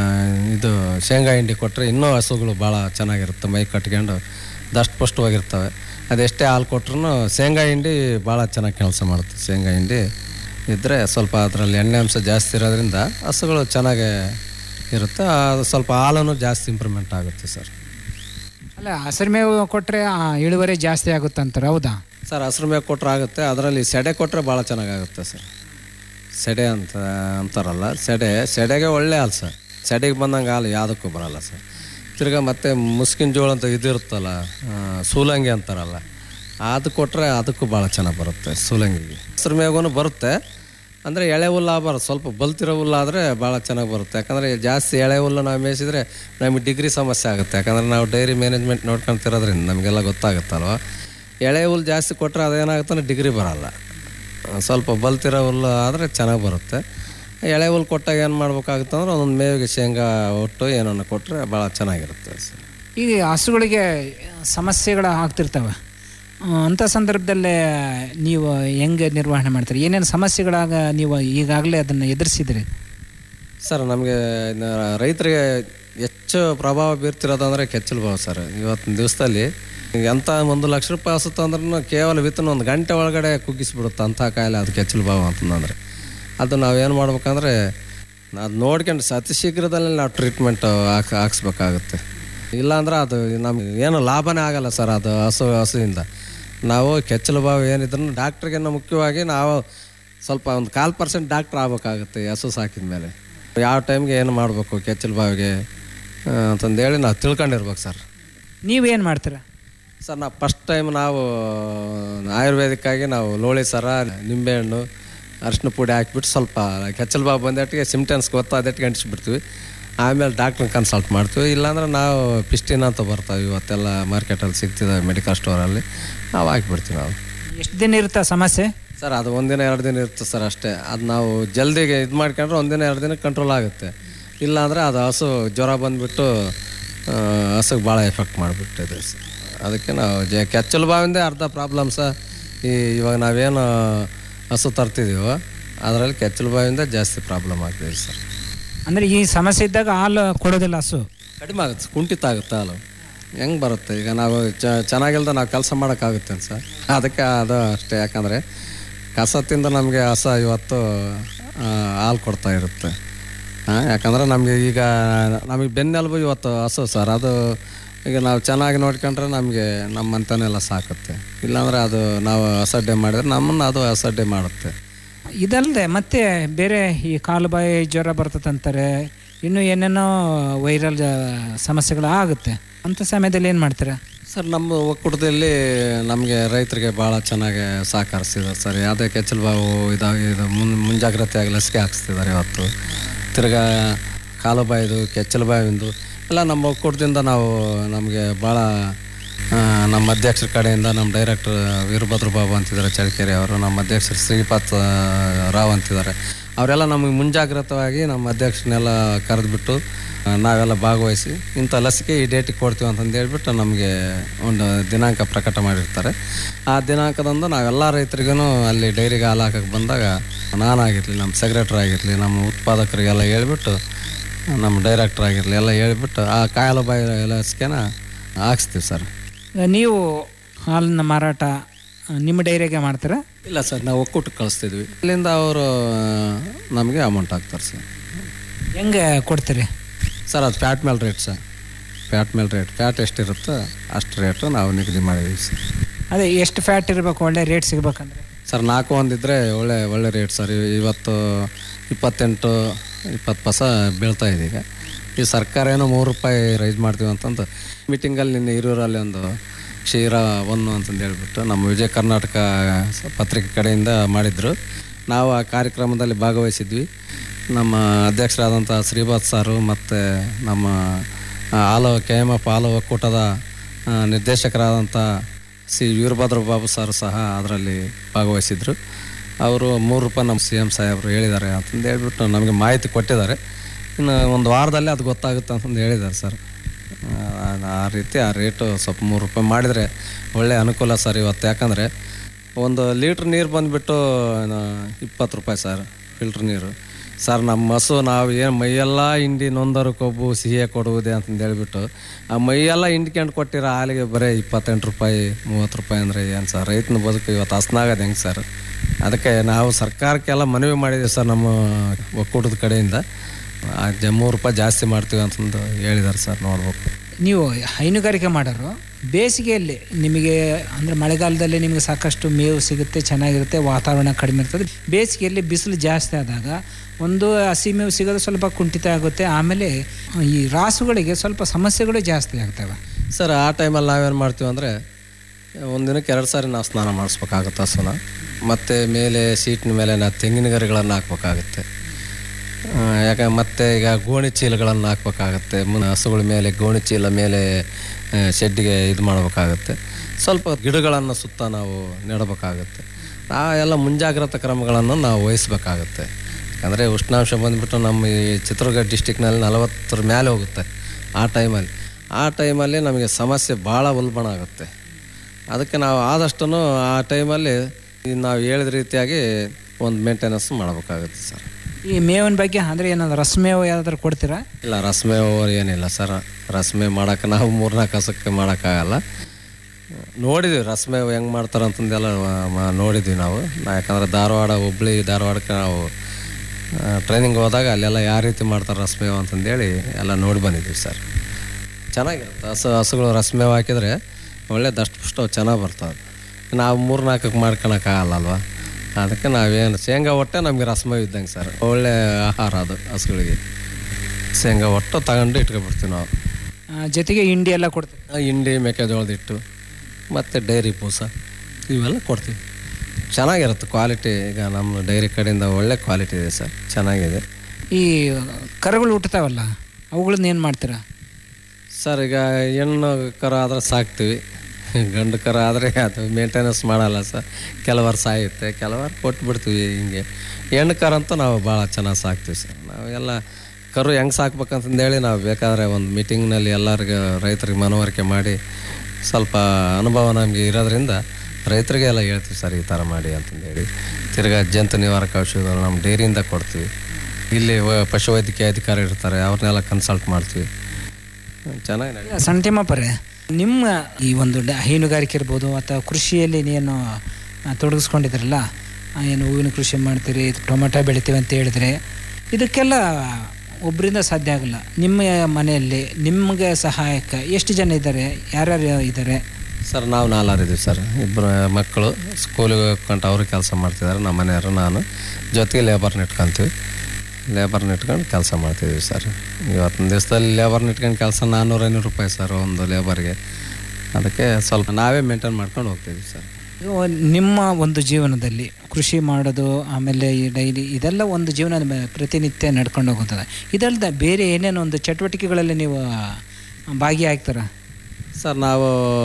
ಇದು ಶೇಂಗಾ ಹಿಂಡಿ ಕೊಟ್ಟರೆ ಇನ್ನೂ ಹಸುಗಳು ಭಾಳ ಚೆನ್ನಾಗಿರುತ್ತೆ ಮೈ ಕಟ್ಕೊಂಡು ದಷ್ಟಪುಷ್ಟವಾಗಿರ್ತವೆ ಅದೆಷ್ಟೇ ಹಾಲು ಕೊಟ್ರು ಶೇಂಗಾ ಹಿಂಡಿ ಭಾಳ ಚೆನ್ನಾಗಿ ಕೆಲಸ ಮಾಡುತ್ತೆ ಶೇಂಗಾ ಹಿಂಡಿ ಇದ್ದರೆ ಸ್ವಲ್ಪ ಅದರಲ್ಲಿ ಎಣ್ಣೆ ಅಂಶ ಜಾಸ್ತಿ ಇರೋದ್ರಿಂದ ಹಸುಗಳು ಚೆನ್ನಾಗೇ ಇರುತ್ತೆ ಅದು ಸ್ವಲ್ಪ ಹಾಲನ್ನು ಜಾಸ್ತಿ ಇಂಪ್ರೂವ್ಮೆಂಟ್ ಆಗುತ್ತೆ ಸರ್ ಅಲ್ಲ ಹಸಿರು ಮೇವು ಕೊಟ್ಟರೆ ಇಳುವರಿ ಜಾಸ್ತಿ ಆಗುತ್ತೆ ಅಂತಾರೆ ಹೌದಾ ಸರ್ ಹಸಿರು ಮೇವು ಕೊಟ್ಟರೆ ಆಗುತ್ತೆ ಅದರಲ್ಲಿ ಸೆಡೆ ಕೊಟ್ಟರೆ ಭಾಳ ಚೆನ್ನಾಗಾಗುತ್ತೆ ಸರ್ ಸೆಡೆ ಅಂತ ಅಂತಾರಲ್ಲ ಸೆಡೆ ಸೆಡೆಗೆ ಒಳ್ಳೆ ಹಾಲು ಸರ್ ಸೆಡೆಗೆ ಬಂದಂಗೆ ಹಾಲು ಯಾವುದಕ್ಕೂ ಬರಲ್ಲ ಸರ್ ತಿರ್ಗಾ ಮತ್ತೆ ಮುಸ್ಕಿನ ಜೋಳ ಅಂತ ಇದಿರುತ್ತಲ್ಲ ಆ, ಸೂಲಂಗಿ ಅಂತಾರಲ್ಲ ಅದು ಕೊಟ್ಟರೆ ಅದಕ್ಕೂ ಭಾಳ ಚೆನ್ನಾಗಿ ಬರುತ್ತೆ ಸೂಲಂಗಿಗೆ ಹಸಿರು ಮೇಗೂ ಬರುತ್ತೆ ಅಂದರೆ ಎಳೆ ಹುಲ್ಲು ಆಗಬಾರ್ದು ಸ್ವಲ್ಪ ಬಲ್ತಿರೋ ಹುಲ್ಲು ಆದರೆ ಭಾಳ ಚೆನ್ನಾಗಿ ಬರುತ್ತೆ ಯಾಕಂದರೆ ಜಾಸ್ತಿ ಎಳೆ ಹುಲ್ಲು ನಾವು ಮೇಯಿಸಿದ್ರೆ ನಮಗೆ ಡಿಗ್ರಿ ಸಮಸ್ಯೆ ಆಗುತ್ತೆ ಯಾಕಂದರೆ ನಾವು ಡೈರಿ ಮ್ಯಾನೇಜ್ಮೆಂಟ್ ನೋಡ್ಕೊಂತಿರೋದ್ರಿಂದ ನಮಗೆಲ್ಲ ಗೊತ್ತಾಗುತ್ತಲ್ವ ಎಳೆ ಹುಲ್ಲು ಜಾಸ್ತಿ ಕೊಟ್ಟರೆ ಅದೇನಾಗುತ್ತೆ ಡಿಗ್ರಿ ಬರಲ್ಲ ಸ್ವಲ್ಪ ಬಲ್ತಿರೋ ಹುಲ್ಲು ಆದರೆ ಚೆನ್ನಾಗಿ ಬರುತ್ತೆ ಎಳೆ ಹುಲ್ಲು ಕೊಟ್ಟಾಗ ಏನು ಮಾಡ್ಬೇಕಾಗುತ್ತೆ ಅಂದ್ರೆ ಒಂದೊಂದು ಮೇವಿಗೆ ಶೇಂಗಾ ಒಟ್ಟು ಏನನ್ನ ಕೊಟ್ಟರೆ ಭಾಳ ಚೆನ್ನಾಗಿರುತ್ತೆ ಸರ್ ಈಗ ಹಸುಗಳಿಗೆ ಸಮಸ್ಯೆಗಳು ಆಗ್ತಿರ್ತವೆ ಆ, ಅಂಥ ಸಂದರ್ಭದಲ್ಲೇ ನೀವು ಹೆಂಗೆ ನಿರ್ವಹಣೆ ಮಾಡ್ತೀರಿ ಏನೇನು ಸಮಸ್ಯೆಗಳಾಗ ನೀವು ಈಗಾಗಲೇ ಅದನ್ನು ಎದುರಿಸಿದ್ರಿ ಸರ್ ನಮಗೆ ರೈತರಿಗೆ ಹೆಚ್ಚು ಪ್ರಭಾವ ಬೀರ್ತಿರೋದು ಅಂದರೆ ಕೆಚ್ಚಲು ಭಾವ ಸರ್ ಇವತ್ತಿನ ದಿವಸದಲ್ಲಿ ಎಂಥ ಒಂದು ಲಕ್ಷ ರೂಪಾಯಿ ಹಸುತ್ತೆ ಅಂದ್ರೂ ಕೇವಲ ವಿತ್ತಿನ ಒಂದು ಗಂಟೆ ಒಳಗಡೆ ಕುಗ್ಗಿಸ್ಬಿಡುತ್ತೆ ಅಂಥ ಕಾಯಿಲೆ ಅದು ಕೆಚ್ಚಲು ಭಾವ ಅಂತಂದ್ರೆ ಅದು ನಾವೇನು ಮಾಡ್ಬೇಕಂದ್ರೆ ಅದು ನೋಡ್ಕೊಂಡು ಅತಿ ಶೀಘ್ರದಲ್ಲಿ ನಾವು ಟ್ರೀಟ್ಮೆಂಟ್ ಹಾಕ್ ಹಾಕ್ಸ್ಬೇಕಾಗುತ್ತೆ ಇಲ್ಲಾಂದ್ರೆ ಅದು ನಮ್ಗೆ ಏನು ಲಾಭನೇ ಆಗಲ್ಲ ಸರ್ ಅದು ಹಸು ಹಸುವಿಂದ ನಾವು ಕೆಚ್ಚಲು ಭಾವ ಏನಿದ್ರು ಡಾಕ್ಟ್ರಿಗಿನ್ನ ಮುಖ್ಯವಾಗಿ ನಾವು ಸ್ವಲ್ಪ ಒಂದು ಕಾಲು ಪರ್ಸೆಂಟ್ ಡಾಕ್ಟ್ರ್ ಆಗ್ಬೇಕಾಗುತ್ತೆ ಈ ಹಸು ಸಾಕಿದ ಮೇಲೆ ಯಾವ ಟೈಮ್ಗೆ ಏನು ಮಾಡಬೇಕು ಕೆಚ್ಚಲು ಬಾವಿಗೆ ಆ, ಅಂತಂದೇಳಿ ನಾವು ತಿಳ್ಕೊಂಡಿರ್ಬೇಕು ಸರ್ ನೀವೇನು ಮಾಡ್ತೀರಾ ಸರ್ ನಾವು ಫಸ್ಟ್ ಟೈಮ್ ನಾವು ಆಯುರ್ವೇದಿಕ್ಕಾಗಿ ನಾವು ಲೋಳಿ ಸರ ನಿಂಬೆಹಣ್ಣು ಅರಿಶಿನ ಪುಡಿ ಹಾಕ್ಬಿಟ್ಟು ಸ್ವಲ್ಪ ಕೆಚ್ಚಲು ಬಾವು ಬಂದಟ್ಟಿಗೆ ಸಿಮ್ಟಮ್ಸ್ ಗೊತ್ತಾದಟ್ಟಿಗೆ ಅಂಟಿಸ್ಬಿಡ್ತೀವಿ ಆಮೇಲೆ ಡಾಕ್ಟ್ರನ್ನ ಕನ್ಸಲ್ಟ್ ಮಾಡ್ತೀವಿ ಇಲ್ಲಾಂದ್ರೆ ನಾವು ಪಿಸ್ಟಿನ್ ಅಂತ ಬರ್ತಾವೆ ಇವತ್ತೆಲ್ಲ ಮಾರ್ಕೆಟಲ್ಲಿ ಸಿಗ್ತಿದೆ ಮೆಡಿಕಲ್ ಸ್ಟೋರಲ್ಲಿ ನಾವು ಹಾಕ್ಬಿಡ್ತೀವಿ ನಾವು ಎಷ್ಟು ದಿನ ಇರುತ್ತೆ ಆ ಸಮಸ್ಯೆ ಸರ್ ಅದು ಒಂದಿನ ಎರಡು ದಿನ ಇರುತ್ತೆ ಸರ್ ಅಷ್ಟೇ ಅದು ನಾವು ಜಲ್ದಿಗೆ ಇದು ಮಾಡ್ಕೊಂಡ್ರೆ ಒಂದಿನ ಎರಡು ದಿನ ಕಂಟ್ರೋಲ್ ಆಗುತ್ತೆ ಇಲ್ಲಾಂದರೆ ಅದು ಹಸು ಜ್ವರ ಬಂದುಬಿಟ್ಟು ಹಸುಗೆ ಭಾಳ ಎಫೆಕ್ಟ್ ಮಾಡಿಬಿಟ್ಟಿದೆ ಸರ್ ಅದಕ್ಕೆ ನಾವು ಜ ಕೆಚ್ಚಲು ಬಾವಿಂದ ಅರ್ಧ ಪ್ರಾಬ್ಲಮ್ ಸರ್ ಈ ಇವಾಗ ನಾವೇನು ಹಸು ತರ್ತಿದ್ದೀವೋ ಅದರಲ್ಲಿ ಕೆಚ್ಚಲು ಬಾವಿಂದ ಜಾಸ್ತಿ ಪ್ರಾಬ್ಲಮ್ ಆಗ್ತಿದೆ ಸರ್ ಅಂದರೆ ಈ ಸಮಸ್ಯೆ ಇದ್ದಾಗ ಹಾಲು ಕೊಡೋದಿಲ್ಲ ಹಸು ಕಡಿಮೆ ಆಗುತ್ತೆ ಕುಂಠಿತ ಆಗುತ್ತೆ ಹಾಲು ಹೆಂಗೆ ಬರುತ್ತೆ ಈಗ ನಾವು ಚ ಚೆನ್ನಾಗಿಲ್ದ ನಾವು ಕೆಲಸ ಮಾಡೋಕ್ಕಾಗುತ್ತೆ ಸರ್ ಅದಕ್ಕೆ ಅದು ಅಷ್ಟೇ ಯಾಕಂದರೆ ಕಸ ತಿಂದು ನಮಗೆ ಹಸ ಇವತ್ತು ಆ, ಹಾಲು ಕೊಡ್ತಾ ಇರುತ್ತೆ ಹಾಂ ಯಾಕಂದರೆ ನಮಗೆ ಈಗ ನಮಗೆ ಬೆನ್ನೆಲುಬು ಇವತ್ತು ಹಸು ಸರ್ ಅದು ಈಗ ನಾವು ಚೆನ್ನಾಗಿ ನೋಡ್ಕೊಂಡ್ರೆ ನಮಗೆ ನಮ್ಮಂತನೆಲ್ಲ ಸಾಕುತ್ತೆ ಇಲ್ಲಾಂದರೆ ಅದು ನಾವು ಅಸಡ್ಡೆ ಮಾಡಿದ್ರೆ ನಮ್ಮನ್ನು ಅದು ಅಸಡ್ಡೆ ಮಾಡುತ್ತೆ ಇದಲ್ಲದೆ ಮತ್ತೆ ಬೇರೆ ಈ ಕಾಲು ಬಾಯಿ ಜ್ವರ ಬರ್ತದಂತಾರೆ ಇನ್ನು ಏನೇನೋ ವೈರಲ್ ಸಮಸ್ಯೆಗಳು ಆಗುತ್ತೆ ಅಂಥ ಸಮಯದಲ್ಲಿ ಏನು ಮಾಡ್ತೀರಾ ಸರ್ ನಮ್ಮ ಒಕ್ಕೂಟದಲ್ಲಿ ನಮಗೆ ರೈತರಿಗೆ ಭಾಳ ಚೆನ್ನಾಗಿ ಸಹಕರಿಸ್ತಿದ್ದಾರೆ ಸರ್ ಯಾವುದೇ ಕೆಚ್ಚಲು ಬಾವು ಇದಾಗಿ ಇದು ಮುನ್ ಮುಂಜಾಗ್ರತೆಯಾಗಿ ಲಸಿಕೆ ಹಾಕ್ಸ್ತಿದ್ದಾರೆ ಇವತ್ತು ತಿರ್ಗಾ ಕಾಲು ಬಾಯಿದು ಕೆಚ್ಚಲು ಬಾವಿಂದು ಎಲ್ಲ ನಮ್ಮ ಒಕ್ಕೂಟದಿಂದ ನಾವು ನಮಗೆ ಭಾಳ ಆ, ನಮ್ಮ ಅಧ್ಯಕ್ಷರ ಕಡೆಯಿಂದ ನಮ್ಮ ಡೈರೆಕ್ಟರ್ ವೀರಭದ್ರ ಬಾಬು ಅಂತಿದ್ದಾರೆ ಚಳ್ಳಕೆರೆ ಅವರು ನಮ್ಮ ಅಧ್ಯಕ್ಷರು ಶ್ರೀಪಾತ್ ಆ, ರಾವ್ ಅಂತಿದ್ದಾರೆ ಅವರೆಲ್ಲ ನಮಗೆ ಮುಂಜಾಗ್ರತವಾಗಿ ನಮ್ಮ ಅಧ್ಯಕ್ಷರನ್ನೆಲ್ಲ ಕರೆದುಬಿಟ್ಟು ಆ, ನಾವೆಲ್ಲ ಭಾಗವಹಿಸಿ ಇಂಥ ಲಸಿಕೆ ಈ ಡೇಟಿಗೆ ಕೊಡ್ತೀವಿ ಅಂತಂದು ಹೇಳ್ಬಿಟ್ಟು ನಮಗೆ ಒಂದು ದಿನಾಂಕ ಪ್ರಕಟ ಮಾಡಿರ್ತಾರೆ ಆ ದಿನಾಂಕದಂದು ನಾವೆಲ್ಲ ರೈತರಿಗೂ ಅಲ್ಲಿ ಡೈರಿಗೆ ಹಾಲು ಹಾಕಕ್ಕೆ ಬಂದಾಗ ನಾನಾಗಿರಲಿ ನಮ್ಮ ಸೆಕ್ರೆಟ್ರಿ ಆಗಿರಲಿ ನಮ್ಮ ಉತ್ಪಾದಕರಿಗೆಲ್ಲ ಹೇಳ್ಬಿಟ್ಟು ನಮ್ಮ ಡೈರೆಕ್ಟರ್ ಆಗಿರಲಿ ಎಲ್ಲ ಹೇಳ್ಬಿಟ್ಟು ಆ ಕಾಯಲ ಬಾಯಿ ಲಸಿಕೆನ ಹಾಕ್ಸ್ತೀವಿ ಸರ್ ನೀವು ಹಾಲನ್ನ ಮಾರಾಟ ಆ, ನಿಮ್ಮ ಡೈರಿಗೆ ಮಾಡ್ತೀರಾ ಇಲ್ಲ ಸರ್ ನಾವು ಒಕ್ಕೂಟಕ್ಕೆ ಕಳಿಸ್ತಿದ್ವಿ ಅಲ್ಲಿಂದ ಅವರು ನಮಗೆ ಅಮೌಂಟ್ ಹಾಕ್ತಾರೆ ಸರ್ ಹೆಂಗೆ ಕೊಡ್ತೀರಿ ಸರ್ ಅದು ಫ್ಯಾಟ್ ಮೇಲೆ ರೇಟ್ ಸರ್ ಫ್ಯಾಟ್ ಮೇಲೆ ರೇಟ್ ಫ್ಯಾಟ್ ಎಷ್ಟಿರುತ್ತೋ ಅಷ್ಟು ರೇಟು ನಾವು ನಿಗದಿ ಮಾಡಿದ್ದೀವಿ ಸರ್ ಅದೇ ಎಷ್ಟು ಫ್ಯಾಟ್ ಇರಬೇಕು ಒಳ್ಳೆ ರೇಟ್ ಸಿಗ್ಬೇಕಂದ್ರೆ ಸರ್ ನಾಲ್ಕು ಒಂದಿದ್ರೆ ಒಳ್ಳೆ ಒಳ್ಳೆ ರೇಟ್ ಸರ್ ಇವ್- ಇವತ್ತು ಇಪ್ಪತ್ತೆಂಟು ಇಪ್ಪತ್ತು ಪಸ ಬೀಳ್ತಾ ಇದೆ ಈಗ ಈ ಸರ್ಕಾರ ಏನೋ ಮೂರು ರೂಪಾಯಿ ರೈಸ್ ಮಾಡ್ತೀವಿ ಅಂತಂದು ಮೀಟಿಂಗಲ್ಲಿ ನಿನ್ನೆ ಹಿರಿಯೂರಲ್ಲಿ ಒಂದು ಕ್ಷೀರ ಒನ್ನು ಅಂತಂದು ಹೇಳ್ಬಿಟ್ಟು ನಮ್ಮ ವಿಜಯ ಕರ್ನಾಟಕ ಸ- ಪತ್ರಿಕೆ ಕಡೆಯಿಂದ ಮಾಡಿದ್ರು ನಾವು ಆ ಕಾರ್ಯಕ್ರಮದಲ್ಲಿ ಭಾಗವಹಿಸಿದ್ವಿ ನಮ್ಮ ಅಧ್ಯಕ್ಷರಾದಂಥ ಶ್ರೀಪಾದ್ ಸಾರು ಮತ್ತು ನಮ್ಮ ಆ, ಹಾಲು ಕೆ ಎಮ್ ಎಫ್ ಹಾಲು ಒಕ್ಕೂಟದ ಆ, ನಿರ್ದೇಶಕರಾದಂಥ ಸಿ ವೀರಭದ್ರ ಬಾಬು ಸರ್ ಸಹ ಅದರಲ್ಲಿ ಭಾಗವಹಿಸಿದ್ರು ಅವರು ಮೂರು ರೂಪಾಯಿ ನಮ್ಮ ಸಿ ಎಮ್ ಸಾಹೇಬರು ಹೇಳಿದ್ದಾರೆ ಅಂತಂದು ಹೇಳ್ಬಿಟ್ಟು ನಮಗೆ ಮಾಹಿತಿ ಕೊಟ್ಟಿದ್ದಾರೆ ಇನ್ನು ಒಂದು ವಾರದಲ್ಲೇ ಅದು ಗೊತ್ತಾಗುತ್ತೆ ಅಂತಂದು ಹೇಳಿದ್ದಾರೆ ಸರ್ ಆ, ಆ ರೀತಿ ಆ ರೇಟು ಸ್ವಲ್ಪ ಮೂರು ರೂಪಾಯಿ ಮಾಡಿದರೆ ಒಳ್ಳೆಯ ಅನುಕೂಲ ಸರ್ ಇವತ್ತು ಯಾಕಂದರೆ ಒಂದು ಲೀಟ್ರ್ ನೀರು ಬಂದುಬಿಟ್ಟು ಇಪ್ಪತ್ತು ರೂಪಾಯಿ ಸರ್ ಫಿಲ್ಟ್ರ್ ನೀರು ಸರ್ ನಮ್ಮ ಹಸು ನಾವು ಏನು ಮೈಯೆಲ್ಲ ಹಿಂಡಿ ನೊಂದರು ಕೊಬ್ಬು ಸಿಹಿಯೇ ಕೊಡುವುದೇ ಅಂತಂದು ಹೇಳ್ಬಿಟ್ಟು ಆ ಮೈಯೆಲ್ಲ ಹಿಂಡ್ಕೊಂಡು ಕೊಟ್ಟಿರೋ ಹಾಲಿಗೆ ಬರೀ ಇಪ್ಪತ್ತೆಂಟು ರೂಪಾಯಿ ಮೂವತ್ತು ರೂಪಾಯಿ ಅಂದರೆ ಏನು ಸರ್ ರೈತನ ಬದುಕು ಇವತ್ತು ಹಸ್ನಾಗದು ಹೆಂಗೆ ಸರ್ ಅದಕ್ಕೆ ನಾವು ಸರ್ಕಾರಕ್ಕೆಲ್ಲ ಮನವಿ ಮಾಡಿದ್ದೀವಿ ಸರ್ ನಮ್ಮ ಒಕ್ಕೂಟದ ಕಡೆಯಿಂದ ಆ ಜ- ಮೂರು ರೂಪಾಯಿ ಜಾಸ್ತಿ ಮಾಡ್ತೀವಿ ಅಂತಂದು ಹೇಳಿದ್ದಾರೆ ಸರ್ ನೋಡ್ಬೇಕು ನೀವು ಹೈನುಗಾರಿಕೆ ಮಾಡೋರು ಬೇಸಿಗೆಯಲ್ಲಿ ನಿಮಗೆ ಅಂದರೆ ಮಳೆಗಾಲದಲ್ಲಿ ನಿಮಗೆ ಸಾಕಷ್ಟು ಮೇವು ಸಿಗುತ್ತೆ ಚೆನ್ನಾಗಿರುತ್ತೆ ವಾತಾವರಣ ಕಡಿಮೆ ಇರ್ತದೆ ಬೇಸಿಗೆಯಲ್ಲಿ ಬಿಸಿಲು ಜಾಸ್ತಿ ಆದಾಗ ಒಂದು ಹಸಿ ಮೇವು ಸಿಗೋದು ಸ್ವಲ್ಪ ಕುಂಠಿತ ಆಗುತ್ತೆ ಆಮೇಲೆ ಈ ರಾಸುಗಳಿಗೆ ಸ್ವಲ್ಪ ಸಮಸ್ಯೆಗಳು ಜಾಸ್ತಿ ಆಗ್ತವೆ ಸರ್ ಆ ಟೈಮಲ್ಲಿ ನಾವೇನು ಮಾಡ್ತೀವಿ ಅಂದರೆ ಒಂದು ದಿನಕ್ಕೆ ಎರಡು ಸಾರಿ ನಾವು ಸ್ನಾನ ಮಾಡಿಸ್ಬೇಕಾಗುತ್ತೆ ಹಸುನ ಮತ್ತು ಮೇಲೆ ಸೀಟಿನ ಮೇಲೆ ನಾವು ತೆಂಗಿನ ಗರಿಗಳನ್ನು ಹಾಕ್ಬೇಕಾಗುತ್ತೆ ಆ, ಯಾಕೆ ಮತ್ತೆ ಈಗ ಗೋಣಿ ಚೀಲಗಳನ್ನು ಹಾಕ್ಬೇಕಾಗತ್ತೆ ಮುನ್ನ ಹಸುಗಳ ಮೇಲೆ ಗೋಣಿ ಚೀಲ ಮೇಲೆ ಆ, ಶೆಡ್ಡಿಗೆ ಇದು ಮಾಡಬೇಕಾಗತ್ತೆ ಸ್ವಲ್ಪ ಗಿಡಗಳನ್ನು ಸುತ್ತ ನಾವು ನೆಡಬೇಕಾಗತ್ತೆ ಆ ಎಲ್ಲ ಮುಂಜಾಗ್ರತಾ ಕ್ರಮಗಳನ್ನು ನಾವು ವಹಿಸ್ಬೇಕಾಗತ್ತೆ ಯಾಕಂದರೆ ಉಷ್ಣಾಂಶ ಬಂದುಬಿಟ್ಟು ನಮ್ಮ ಈ ಚಿತ್ರದುರ್ಗ ಡಿಸ್ಟಿಕ್ನಲ್ಲಿ ನಲವತ್ತರ ಮೇಲೆ ಹೋಗುತ್ತೆ ಆ ಟೈಮಲ್ಲಿ ಆ ಟೈಮಲ್ಲಿ ನಮಗೆ ಸಮಸ್ಯೆ ಭಾಳ ಉಲ್ಬಣ ಆಗುತ್ತೆ ಅದಕ್ಕೆ ನಾವು ಆದಷ್ಟು ಆ ಟೈಮಲ್ಲಿ ಈ ನಾವು ಹೇಳಿದ ರೀತಿಯಾಗಿ ಒಂದು ಮೇಂಟೆನೆನ್ಸ್ ಮಾಡಬೇಕಾಗುತ್ತೆ ಸರ್ ಈ ಮೇವಿನ ಬಗ್ಗೆ ಅಂದರೆ ಏನಾದ್ರು ರಸಮೇವು ಯಾವ್ದಾದ್ರು ಕೊಡ್ತೀರಾ ಇಲ್ಲ ರಸ್ಮೆ ಓವರ್ ಏನಿಲ್ಲ ಸರ್ ರಸ್ಮೆ ಮಾಡೋಕೆ ನಾವು ಮೂರ್ನಾಲ್ಕು ಹಸಕ್ಕೆ ಮಾಡೋಕ್ಕಾಗಲ್ಲ ನೋಡಿದ್ದೀವಿ ರಸ್ಮೆ ಹೆಂಗೆ ಮಾಡ್ತಾರೆ ಅಂತಂದೆಲ್ಲ ಮ- ನೋಡಿದ್ವಿ ನಾವು ನಾ ಯಾಕಂದರೆ ಧಾರವಾಡ ಹುಬ್ಳಿ ಧಾರವಾಡಕ್ಕೆ ನಾವು ಟ್ರೈನಿಂಗ್ ಹೋದಾಗ ಅಲ್ಲೆಲ್ಲ ಯಾವ ರೀತಿ ಮಾಡ್ತಾರೆ ರಸ್ಮೇವ್ ಅಂತಂದೇಳಿ ಎಲ್ಲ ನೋಡಿ ಬಂದಿದ್ದೀವಿ ಸರ್ ಚೆನ್ನಾಗಿರುತ್ತೆ ಹಸು ಹಸುಗಳು ರಸ್ಮೇವ್ ಹಾಕಿದರೆ ಒಳ್ಳೆ ದಷ್ಟಪುಷ್ಟ ಚೆನ್ನಾಗಿ ಬರ್ತವೆ ನಾವು ಮೂರು ನಾಲ್ಕಕ್ಕೆ ಮಾಡ್ಕೊಳಕ್ಕಾಗಲ್ಲ ಅಲ್ವಾ ಅದಕ್ಕೆ ನಾವೇನು ಶೇಂಗಾ ಹೊಟ್ಟೆ ನಮಗೆ ರಸ್ಮೇವ್ ಇದ್ದಂಗೆ ಸರ್ ಒಳ್ಳೆ ಆಹಾರ ಅದು ಹಸುಗಳಿಗೆ ಶೇಂಗಾ ಒಟ್ಟು ತಗೊಂಡು ಇಟ್ಕೊಬಿಡ್ತೀವಿ ನಾವು ಆ, ಜೊತೆಗೆ ಹಿಂಡಿ ಎಲ್ಲ ಕೊಡ್ತೀವಿ ಆ ಹಿಂಡಿ ಮೆಕ್ಕೆಜೋಳದ ಹಿಟ್ಟು ಮತ್ತು ಡೈರಿ ಪೂಸ ಇವೆಲ್ಲ ಕೊಡ್ತೀವಿ ಚೆನ್ನಾಗಿರುತ್ತೆ ಕ್ವಾಲಿಟಿ ಈಗ ನಮ್ಮ ಡೈರಿ ಕಡೆಯಿಂದ ಒಳ್ಳೆ ಕ್ವಾಲಿಟಿ ಇದೆ ಸರ್ ಚೆನ್ನಾಗಿದೆ ಈ ಕರುಗಳು ಹುಟ್ಟತಾವಲ್ಲ ಅವುಗಳನ್ನ ಏನು ಮಾಡ್ತೀರಾ ಸರ್ ಈಗ ಹೆಣ್ಣು ಕರ ಆದ್ರೆ ಸಾಕ್ತೀವಿ ಗಂಡು ಕರ ಆದರೆ ಅದು ಮೇಂಟೆನೆನ್ಸ್ ಮಾಡಲ್ಲ ಸರ್ ಕೆಲವರು ಸಾಯುತ್ತೆ ಕೆಲವರು ಕೊಟ್ಟು ಬಿಡ್ತೀವಿ ಹಿಂಗೆ ಹೆಣ್ಣು ಕರ ಅಂತೂ ನಾವು ಭಾಳ ಚೆನ್ನಾಗಿ ಸಾಕ್ತೀವಿ ಸರ್ ನಾವು ಎಲ್ಲ ಕರು ಹೆಂಗೆ ಸಾಕ್ಬೇಕಂತಂದೇಳಿ ನಾವು ಬೇಕಾದರೆ ಒಂದು ಮೀಟಿಂಗ್ನಲ್ಲಿ ಎಲ್ಲರಿಗೂ ರೈತರಿಗೆ ಮನವರಿಕೆ ಮಾಡಿ ಸ್ವಲ್ಪ ಅನುಭವ ನಮಗೆ ಇರೋದ್ರಿಂದ ರೈತರಿಗೆ ಎಲ್ಲ ಹೇಳ್ತೀವಿ ಸರ್ ಈ ಥರ ಮಾಡಿ ಅಂತಂದೇಳಿ ತಿರ್ಗಾ ಜಂತು ನಿವಾರಕ ಔಷಧಿಗಳು ನಮ್ಮ ಡೈರಿಯಿಂದ ಕೊಡ್ತೀವಿ ಇಲ್ಲಿ ವ- ಪಶುವೈದ್ಯಕೀಯ ಅಧಿಕಾರಿ ಇರ್ತಾರೆ ಅವ್ರನ್ನೆಲ್ಲ ಕನ್ಸಲ್ಟ್ ಮಾಡ್ತೀವಿ ಚೆನ್ನಾಗಿ ನಡೀತದೆ. ಸಣ್ಣ ತಿಮ್ಮಪ್ಪರೇ ನಿಮ್ಮ ಈ ಒಂದು ಡ- ಹೈನುಗಾರಿಕೆ ಇರ್ಬೋದು ಅಥವಾ ಕೃಷಿಯಲ್ಲಿ ನೀನು ಆ, ತೊಡಗಿಸ್ಕೊಂಡಿದ್ರಲ್ಲ ಆ, ಏನು ಹೂವಿನ ಕೃಷಿ ಮಾಡ್ತೀರಿ ಟೊಮೆಟೊ ಬೆಳಿತೀವಿ ಅಂತ ಹೇಳಿದ್ರೆ ಇದಕ್ಕೆಲ್ಲ ಒಬ್ಬರಿಂದ ಸಾಧ್ಯ ಆಗಲ್ಲ ನಿಮ್ಮ ಮನೆಯಲ್ಲಿ ನಿಮಗೆ ಸಹಾಯಕ ಎಷ್ಟು ಜನ ಇದ್ದಾರೆ ಯಾರ್ಯಾರು ಇದ್ದಾರೆ ಸರ್ ನಾವು ನಾಲ್ವರು ಇದ್ದೀವಿ ಸರ್ ಇಬ್ಬರು ಮಕ್ಕಳು ಸ್ಕೂಲಿಗೆ ಹೋಗ್ಕೊಂಡು ಅವರು ಕೆಲಸ ಮಾಡ್ತಿದ್ದಾರೆ ನಮ್ಮ ಮನೆಯವರು ನಾನು ಜೊತೆಗೆ ಲೇಬರ್ನ ಇಟ್ಕೊಂತೀವಿ ಲೇಬರ್ನ ಇಟ್ಕೊಂಡು ಕೆಲಸ ಮಾಡ್ತಿದ್ದೀವಿ ಸರ್ ಇವತ್ತಿನ ದಿವಸದಲ್ಲಿ ಲೇಬರ್ನ ಇಟ್ಕೊಂಡು ಕೆಲಸ ನಾನ್ನೂರು ಐನೂರು ರೂಪಾಯಿ ಸರ್ ಒಂದು ಲೇಬರ್ಗೆ ಅದಕ್ಕೆ ಸ್ವಲ್ಪ ನಾವೇ ಮೇಂಟೈನ್ ಮಾಡ್ಕೊಂಡು ಹೋಗ್ತೀವಿ ಸರ್ ಇವು ನಿಮ್ಮ ಒಂದು ಜೀವನದಲ್ಲಿ ಕೃಷಿ ಮಾಡೋದು ಆಮೇಲೆ ಈ ಡೈಲಿ ಇದೆಲ್ಲ ಒಂದು ಜೀವನ ಬ- ಪ್ರತಿನಿತ್ಯ ನಡ್ಕೊಂಡು ಹೋಗುತ್ತದೆ ಇದಲ್ಲದೆ ಬೇರೆ ಏನೇನೋ ಒಂದು ಚಟುವಟಿಕೆಗಳಲ್ಲಿ ನೀವು ಭಾಗಿಯಾಗ್ತಾರ ಸರ್ ನಾವು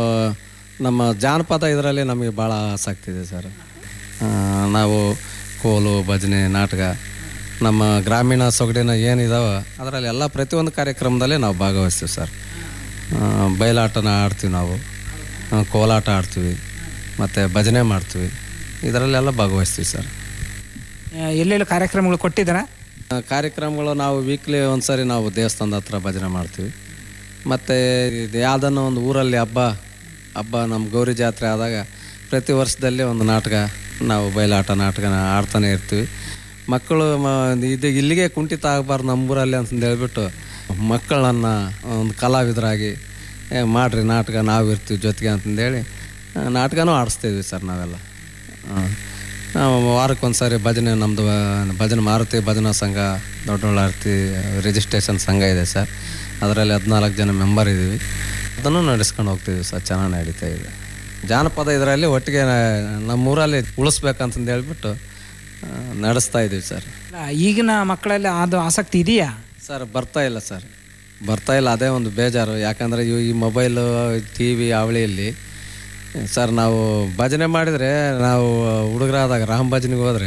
ನಮ್ಮ ಜಾನಪದ ಇದರಲ್ಲಿ ನಮಗೆ ಭಾಳ ಆಸಕ್ತಿ ಇದೆ ಸರ್ ಆ, ನಾವು ಕೋಲು ಭಜನೆ ನಾಟಕ ನಮ್ಮ ಗ್ರಾಮೀಣ ಸೊಗಡಿನ ಏನಿದಾವೆ ಅದರಲ್ಲಿ ಎಲ್ಲ ಪ್ರತಿಯೊಂದು ಕಾರ್ಯಕ್ರಮದಲ್ಲಿ ನಾವು ಭಾಗವಹಿಸ್ತೀವಿ ಸರ್ ಆ, ಬಯಲಾಟನ ಆಡ್ತೀವಿ ನಾವು ಆ, ಕೋಲಾಟ ಆಡ್ತೀವಿ ಮತ್ತು ಭಜನೆ ಮಾಡ್ತೀವಿ ಇದರಲ್ಲೆಲ್ಲ ಭಾಗವಹಿಸ್ತೀವಿ ಸರ್ ಎಲ್ಲೆಲ್ಲಿ ಕಾರ್ಯಕ್ರಮಗಳು ಕೊಟ್ಟಿದ್ದಾರಾ ಆ, ಕಾರ್ಯಕ್ರಮಗಳು ನಾವು ವೀಕ್ಲಿ ಒಂದು ಸರಿ ನಾವು ದೇವಸ್ಥಾನದ ಹತ್ರ ಭಜನೆ ಮಾಡ್ತೀವಿ ಮತ್ತು ಇದು ಯಾವುದನ್ನ ಒಂದು ಊರಲ್ಲಿ ಹಬ್ಬ ಹಬ್ಬ ನಮ್ಮ ಗೌರಿ ಜಾತ್ರೆ ಆದಾಗ ಪ್ರತಿ ವರ್ಷದಲ್ಲಿ ಒಂದು ನಾಟಕ ನಾವು ಬಯಲಾಟ ನಾಟಕನ ಆಡ್ತಾನೆ ಇರ್ತೀವಿ ಮಕ್ಕಳು ಮ ಇದು ಇಲ್ಲಿಗೆ ಕುಂಠಿತ ಆಗಬಾರ್ದು ನಮ್ಮೂರಲ್ಲಿ ಅಂತಂದು ಹೇಳ್ಬಿಟ್ಟು ಮಕ್ಕಳನ್ನ ಒಂದು ಕಲಾವಿದರಾಗಿ ಏ, ಮಾಡ್ರಿ ನಾಟಕ ನಾವು ಇರ್ತೀವಿ ಜೊತೆಗೆ ಅಂತಂದೇಳಿ ಆ, ನಾಟಕನೂ ಆಡಿಸ್ತೀವಿ ಸರ್ ನಾವೆಲ್ಲ ಹಾಂ ನಾವು ವಾರಕ್ಕೊಂದು ಸಾರಿ ಭಜನೆ ನಮ್ಮದು ಭಜನೆ ಮಾರುತಿ ಭಜನಾ ಸಂಘ ದೊಡ್ಡಬಳ್ಳಾರ್ತಿ ರಿಜಿಸ್ಟ್ರೇಷನ್ ಸಂಘ ಇದೆ ಸರ್ ಅದರಲ್ಲಿ ಹದಿನಾಲ್ಕು ಜನ ಮೆಂಬರ್ ಇದ್ದೀವಿ ಅದನ್ನು ನಡೆಸ್ಕೊಂಡು ಹೋಗ್ತೀವಿ ಸರ್ ಚೆನ್ನಾಗಿ ನಡೀತಾ ಇದೆ ಜಾನಪದ ಇದರಲ್ಲಿ ಒಟ್ಟಿಗೆ ನ- ನಮ್ಮೂರಲ್ಲಿ ಉಳಿಸ್ಬೇಕಂತಂದು ಹೇಳ್ಬಿಟ್ಟು ಆ, ನಡೆಸ್ತಾ ಇದ್ದೀವಿ ಸರ್ ಅಲ್ಲ, ಈಗಿನ ಮಕ್ಕಳಲ್ಲಿ ಅದು ಆಸಕ್ತಿ ಇದೆಯಾ ಸರ್ ಬರ್ತಾ ಇಲ್ಲ ಸರ್ ಬರ್ತಾ ಇಲ್ಲ ಅದೇ ಒಂದು ಬೇಜಾರು ಯಾಕಂದರೆ ಇವು ಈ ಮೊಬೈಲು ಟಿ ವಿ ಅವಳಿಯಲ್ಲಿ ಸರ್ ನಾವು ಭಜನೆ ಮಾಡಿದರೆ ನಾವು ಹುಡುಗರಾದಾಗ ರಾಮ ಭಜನೆಗೆ ಹೋದರೆ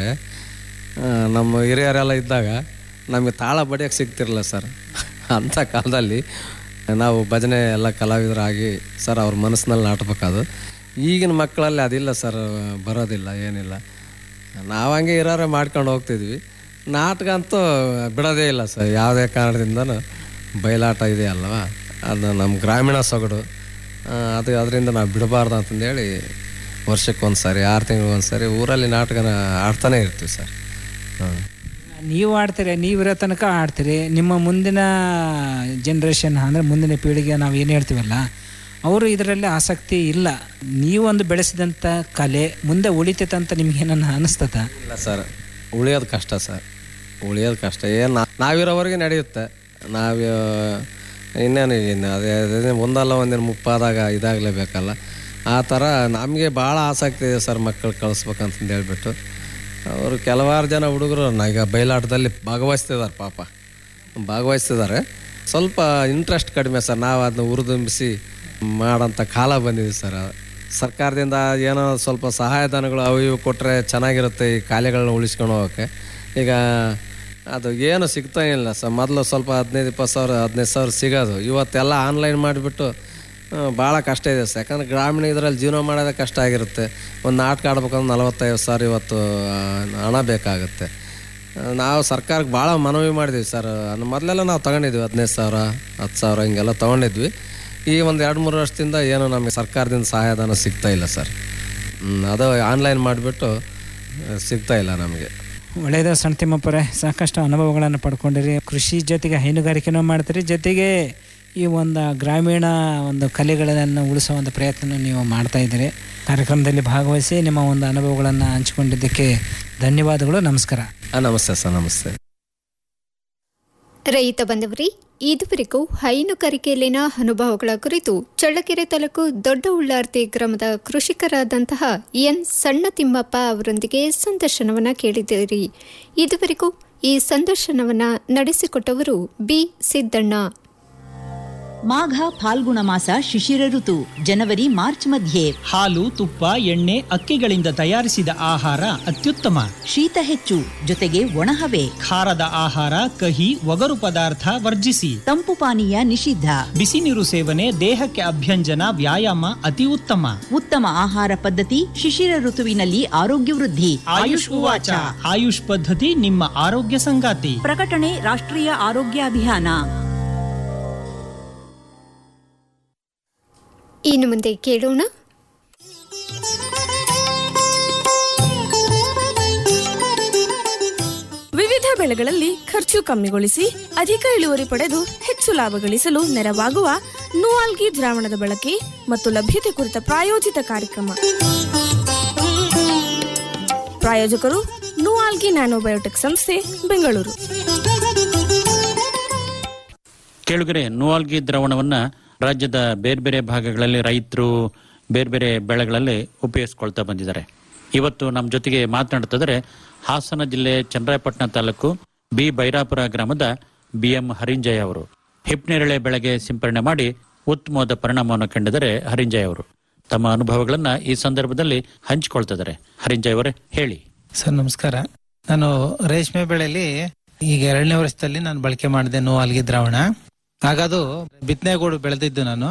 ನಮ್ಮ ಹಿರಿಯರೆಲ್ಲ ಇದ್ದಾಗ ನಮಗೆ ತಾಳ ಬಡಿಯೋಕ್ಕೆ ಸಿಗ್ತಿರಲಿಲ್ಲ ಸರ್ ಅಂಥ ಕಾಲದಲ್ಲಿ ನಾವು ಭಜನೆ ಎಲ್ಲ ಕಲಾವಿದರಾಗಿ ಸರ್ ಅವ್ರ ಮನಸ್ಸಿನಲ್ಲಿ ನಾಟಬೇಕದು ಈಗಿನ ಮಕ್ಕಳಲ್ಲಿ ಅದಿಲ್ಲ ಸರ್ ಬರೋದಿಲ್ಲ ಏನಿಲ್ಲ ನಾವು ಹಂಗೆ ಇರೋರೆ ಮಾಡ್ಕೊಂಡು ಹೋಗ್ತಿದ್ವಿ ನಾಟಕ ಅಂತೂ ಬಿಡೋದೇ ಇಲ್ಲ ಸರ್ ಯಾವುದೇ ಕಾರಣದಿಂದನೂ ಬಯಲಾಟ ಇದೆ ಅಲ್ವಾ ಅದು ನಮ್ಮ ಗ್ರಾಮೀಣ ಸೊಗಡು ಆ, ಅದು ಅದರಿಂದ ನಾವು ಬಿಡಬಾರ್ದು ಅಂತಂದೇಳಿ ವರ್ಷಕ್ಕೊಂದು ಸಾರಿ ಆರು ತಿಂಗಳಿಗೊಂದು ಸಾರಿ ಊರಲ್ಲಿ ನಾಟಕನ ಆಡ್ತಾನೆ ಇರ್ತೀವಿ ಸರ್ ಹಾಂ ನೀವು ಆಡ್ತೀರಿ ನೀವಿರೋ ತನಕ ಆಡ್ತೀರಿ ನಿಮ್ಮ ಮುಂದಿನ ಜನ್ರೇಷನ್ ಅಂದರೆ ಮುಂದಿನ ಪೀಳಿಗೆ ನಾವು ಏನು ಹೇಳ್ತೀವಲ್ಲ ಅವರು ಇದರಲ್ಲಿ ಆಸಕ್ತಿ ಇಲ್ಲ ನೀವೊಂದು ಬೆಳೆಸಿದಂಥ ಕಲೆ ಮುಂದೆ ಉಳಿತೈತೆ ಅಂತ ನಿಮ್ಗೆ ಏನನ್ನ ಅನಿಸ್ತದ ಇಲ್ಲ ಸರ್ ಉಳಿಯೋದು ಕಷ್ಟ ಸರ್ ಉಳಿಯೋದು ಕಷ್ಟ ಏನು ನಾವಿರೋವರೆಗೆ ನಡೆಯುತ್ತೆ ನಾವು ಇನ್ನೇನು ಇನ್ನು ಅದೇ ಅದೇ ಒಂದಲ್ಲ ಒಂದಿನ ಮುಪ್ಪಾದಾಗ ಇದಾಗಲೇಬೇಕಲ್ಲ ಆ ಥರ ನಮಗೆ ಭಾಳ ಆಸಕ್ತಿ ಇದೆ ಸರ್ ಮಕ್ಕಳು ಕಳಿಸ್ಬೇಕಂತಂದು ಹೇಳ್ಬಿಟ್ಟು ಅವರು ಕೆಲವಾರು ಜನ ಹುಡುಗರು ಈಗ ಬಯಲಾಟದಲ್ಲಿ ಭಾಗವಹಿಸ್ತಿದ್ದಾರೆ ಪಾಪ ಭಾಗವಹಿಸ್ತಿದ್ದಾರೆ ಸ್ವಲ್ಪ ಇಂಟ್ರೆಸ್ಟ್ ಕಡಿಮೆ ಸರ್ ನಾವು ಅದನ್ನ ಹುರಿದುಂಬಿಸಿ ಮಾಡೋಂಥ ಕಾಲ ಬಂದಿದೆ ಸರ್ ಸರ್ಕಾರದಿಂದ ಏನೋ ಸ್ವಲ್ಪ ಸಹಾಯಧನಗಳು ಅವು ಇವು ಕೊಟ್ಟರೆ ಚೆನ್ನಾಗಿರುತ್ತೆ ಈ ಕಾಯಿಲೆಗಳನ್ನ ಉಳಿಸ್ಕೊಂಡು ಹೋಗೋಕ್ಕೆ ಈಗ ಅದು ಏನು ಸಿಗ್ತಾ ಇಲ್ಲ ಸರ್ ಮೊದಲು ಸ್ವಲ್ಪ ಹದಿನೈದು ಇಪ್ಪತ್ತು ಸಾವಿರ ಹದಿನೈದು ಸಾವಿರ ಸಿಗೋದು ಇವತ್ತೆಲ್ಲ ಆನ್ಲೈನ್ ಮಾಡಿಬಿಟ್ಟು ಭಾಳ ಕಷ್ಟ ಇದೆ ಸರ್ ಯಾಕಂದ್ರೆ ಗ್ರಾಮೀಣ ಇದರಲ್ಲಿ ಜೀವನ ಮಾಡೋದೇ ಕಷ್ಟ ಆಗಿರುತ್ತೆ ಒಂದು ನಾಟಕ ಆಡ್ಬೇಕಂದ್ರೆ ನಲವತ್ತೈದು ಸಾವಿರ ಇವತ್ತು ಆ, ಹಣ ಬೇಕಾಗುತ್ತೆ ಆ, ನಾವು ಸರ್ಕಾರಕ್ಕೆ ಭಾಳ ಮನವಿ ಮಾಡಿದ್ವಿ ಸರ್ ಮೊದಲೆಲ್ಲ ನಾವು ತಗೊಂಡಿದ್ವಿ ಹದಿನೈದು ಸಾವಿರ ಹತ್ತು ಸಾವಿರ ಹಿಂಗೆಲ್ಲ ತೊಗೊಂಡಿದ್ವಿ ಈ ಒಂದು ಎರಡು ಮೂರು ವರ್ಷದಿಂದ ಏನು ನಮಗೆ ಸರ್ಕಾರದಿಂದ ಸಹಾಯಧನ ಸಿಗ್ತಾ ಇಲ್ಲ ಸರ್ ಹ್ಮ್, ಅದು ಆನ್ಲೈನ್ ಮಾಡಿಬಿಟ್ಟು ಸಿಗ್ತಾ ಇಲ್ಲ ನಮಗೆ ಒಳ್ಳೆಯದು ಸಣ್ಣ ತಿಮ್ಮಪ್ಪರೇ ಸಾಕಷ್ಟು ಅನುಭವಗಳನ್ನು ಪಡ್ಕೊಂಡಿರಿ ಕೃಷಿ ಜೊತೆಗೆ ಹೈನುಗಾರಿಕೆನೂ ಮಾಡ್ತೀರಿ ಜೊತೆಗೆ ಈ ಒಂದು ಗ್ರಾಮೀಣ ಒಂದು ಕಲೆಗಳನ್ನು ಉಳಿಸೋ ಒಂದು ಪ್ರಯತ್ನ ನೀವು ಮಾಡ್ತಾ ಇದ್ದೀರಿ ಕಾರ್ಯಕ್ರಮದಲ್ಲಿ ಭಾಗವಹಿಸಿ ನಿಮ್ಮ ಒಂದು ಅನುಭವಗಳನ್ನು ಹಂಚಿಕೊಂಡಿದ್ದಕ್ಕೆ ಧನ್ಯವಾದಗಳು ನಮಸ್ಕಾರ ಹಾಂ ನಮಸ್ತೆ ಸರ್ ನಮಸ್ತೆ ರೈತ ಬಂದವರಿ ಇದುವರೆಗೂ ಹೈನುಗಾರಿಕೆಯಲ್ಲಿನ ಅನುಭವಗಳ ಕುರಿತು ಚಳ್ಳಕೆರೆ ತಾಲೂಕು ದೊಡ್ಡ ಉಳ್ಳಾರ್ತಿ ಗ್ರಾಮದ ಕೃಷಿಕರಾದಂತಹ ಎನ್ ಸಣ್ಣ ತಿಮ್ಮಪ್ಪ ಅವರೊಂದಿಗೆ ಸಂದರ್ಶನವನ್ನ ಕೇಳಿದಿರಿ ಇದುವರೆಗೂ ಈ ಸಂದರ್ಶನವನ್ನ ನಡೆಸಿಕೊಟ್ಟವರು ಬಿ ಸಿದ್ದಣ್ಣ ಮಾಘ ಫಾಲ್ಗುಣ ಮಾಸ ಶಿಶಿರ ಋತು ಜನವರಿ ಮಾರ್ಚ್ ಮಧ್ಯೆ ಹಾಲು ತುಪ್ಪ ಎಣ್ಣೆ ಅಕ್ಕಿಗಳಿಂದ ತಯಾರಿಸಿದ ಆಹಾರ ಅತ್ಯುತ್ತಮ ಶೀತ ಹೆಚ್ಚು ಜೊತೆಗೆ ಒಣಹವೆ ಖಾರದ ಆಹಾರ ಕಹಿ ಒಗರು ಪದಾರ್ಥ ವರ್ಜಿಸಿ ತಂಪು ಪಾನೀಯ ನಿಷಿದ್ಧ ಬಿಸಿ ನೀರು ಸೇವನೆ ದೇಹಕ್ಕೆ ಅಭ್ಯಂಜನ ವ್ಯಾಯಾಮ ಅತಿ ಉತ್ತಮ ಉತ್ತಮ ಆಹಾರ ಪದ್ಧತಿ ಶಿಶಿರ ಋತುವಿನಲ್ಲಿ ಆರೋಗ್ಯ ವೃದ್ಧಿ ಆಯುಷ್ ಉವಾಚ ಆಯುಷ್ ಪದ್ಧತಿ ನಿಮ್ಮ ಆರೋಗ್ಯ ಸಂಗಾತಿ ಪ್ರಕಟಣೆ ರಾಷ್ಟ್ರೀಯ ಆರೋಗ್ಯ ಅಭಿಯಾನ ಇನ್ನು ಮುಂದೆ ಕೇಳೋಣ ವಿವಿಧ ಬೆಳೆಗಳಲ್ಲಿ ಖರ್ಚು ಕಮ್ಮಿಗೊಳಿಸಿ ಅಧಿಕ ಇಳುವರಿ ಪಡೆದು ಹೆಚ್ಚು ಲಾಭ ಗಳಿಸಲು ನೆರವಾಗುವ ನೂಆಲ್ಗಿ ದ್ರಾವಣದ ಬಳಕೆ ಮತ್ತು ಲಭ್ಯತೆ ಕುರಿತ ಪ್ರಾಯೋಜಿತ ಕಾರ್ಯಕ್ರಮ ಪ್ರಾಯೋಜಕರು ನೂಆಲ್ಗಿ ನ್ಯಾನೋಬಯೋಟೆಕ್ ಸಂಸ್ಥೆ ಬೆಂಗಳೂರು ಕೆಳಗಡೆ ನೋವಾಲ್ಗಿ ದ್ರಾವಣವನ್ನ ರಾಜ್ಯದ ಬೇರೆ ಬೇರೆ ಭಾಗಗಳಲ್ಲಿ ರೈತರು ಬೇರೆ ಬೇರೆ ಬೆಳೆಗಳಲ್ಲಿ ಉಪಯೋಗಿಸ್ಕೊಳ್ತಾ ಬಂದಿದ್ದಾರೆ ಇವತ್ತು ನಮ್ಮ ಜೊತೆಗೆ ಮಾತನಾಡ್ತಿದ್ದಾರೆ ಹಾಸನ ಜಿಲ್ಲೆ ಚನ್ನರಾಯಪಟ್ಟಣ ತಾಲೂಕು ಬಿ ಬೈರಾಪುರ ಗ್ರಾಮದ ಬಿ ಎಂ ಹರಿಂಜಯ್ ಅವರು ಹಿಪ್ನೇರಳೆ ಬೆಳೆಗೆ ಸಿಂಪರಣೆ ಮಾಡಿ ಉತ್ತಮವಾದ ಪರಿಣಾಮವನ್ನು ಕಂಡಿದ್ದಾರೆ ಹರಿಂಜಯ್ ಅವರು ತಮ್ಮ ಅನುಭವಗಳನ್ನ ಈ ಸಂದರ್ಭದಲ್ಲಿ ಹಂಚಿಕೊಳ್ತಿದ್ದಾರೆ ಹರಿಂಜಯ್ ಅವರೇ ಹೇಳಿ ಸರ್ ನಮಸ್ಕಾರ ನಾನು ರೇಷ್ಮೆ ಬೆಳೆಯಲ್ಲಿ ಈಗ ಎರಡನೇ ವರ್ಷದಲ್ಲಿ ನಾನು ಬಳಕೆ ಮಾಡಿದೆ ನೋವಾಲ್ಗಿ ದ್ರಾವಣ ಹಾಗದು ಬಿತ್ತನೆಗೂಡು ಬೆಳೆದಿದ್ದು ನಾನು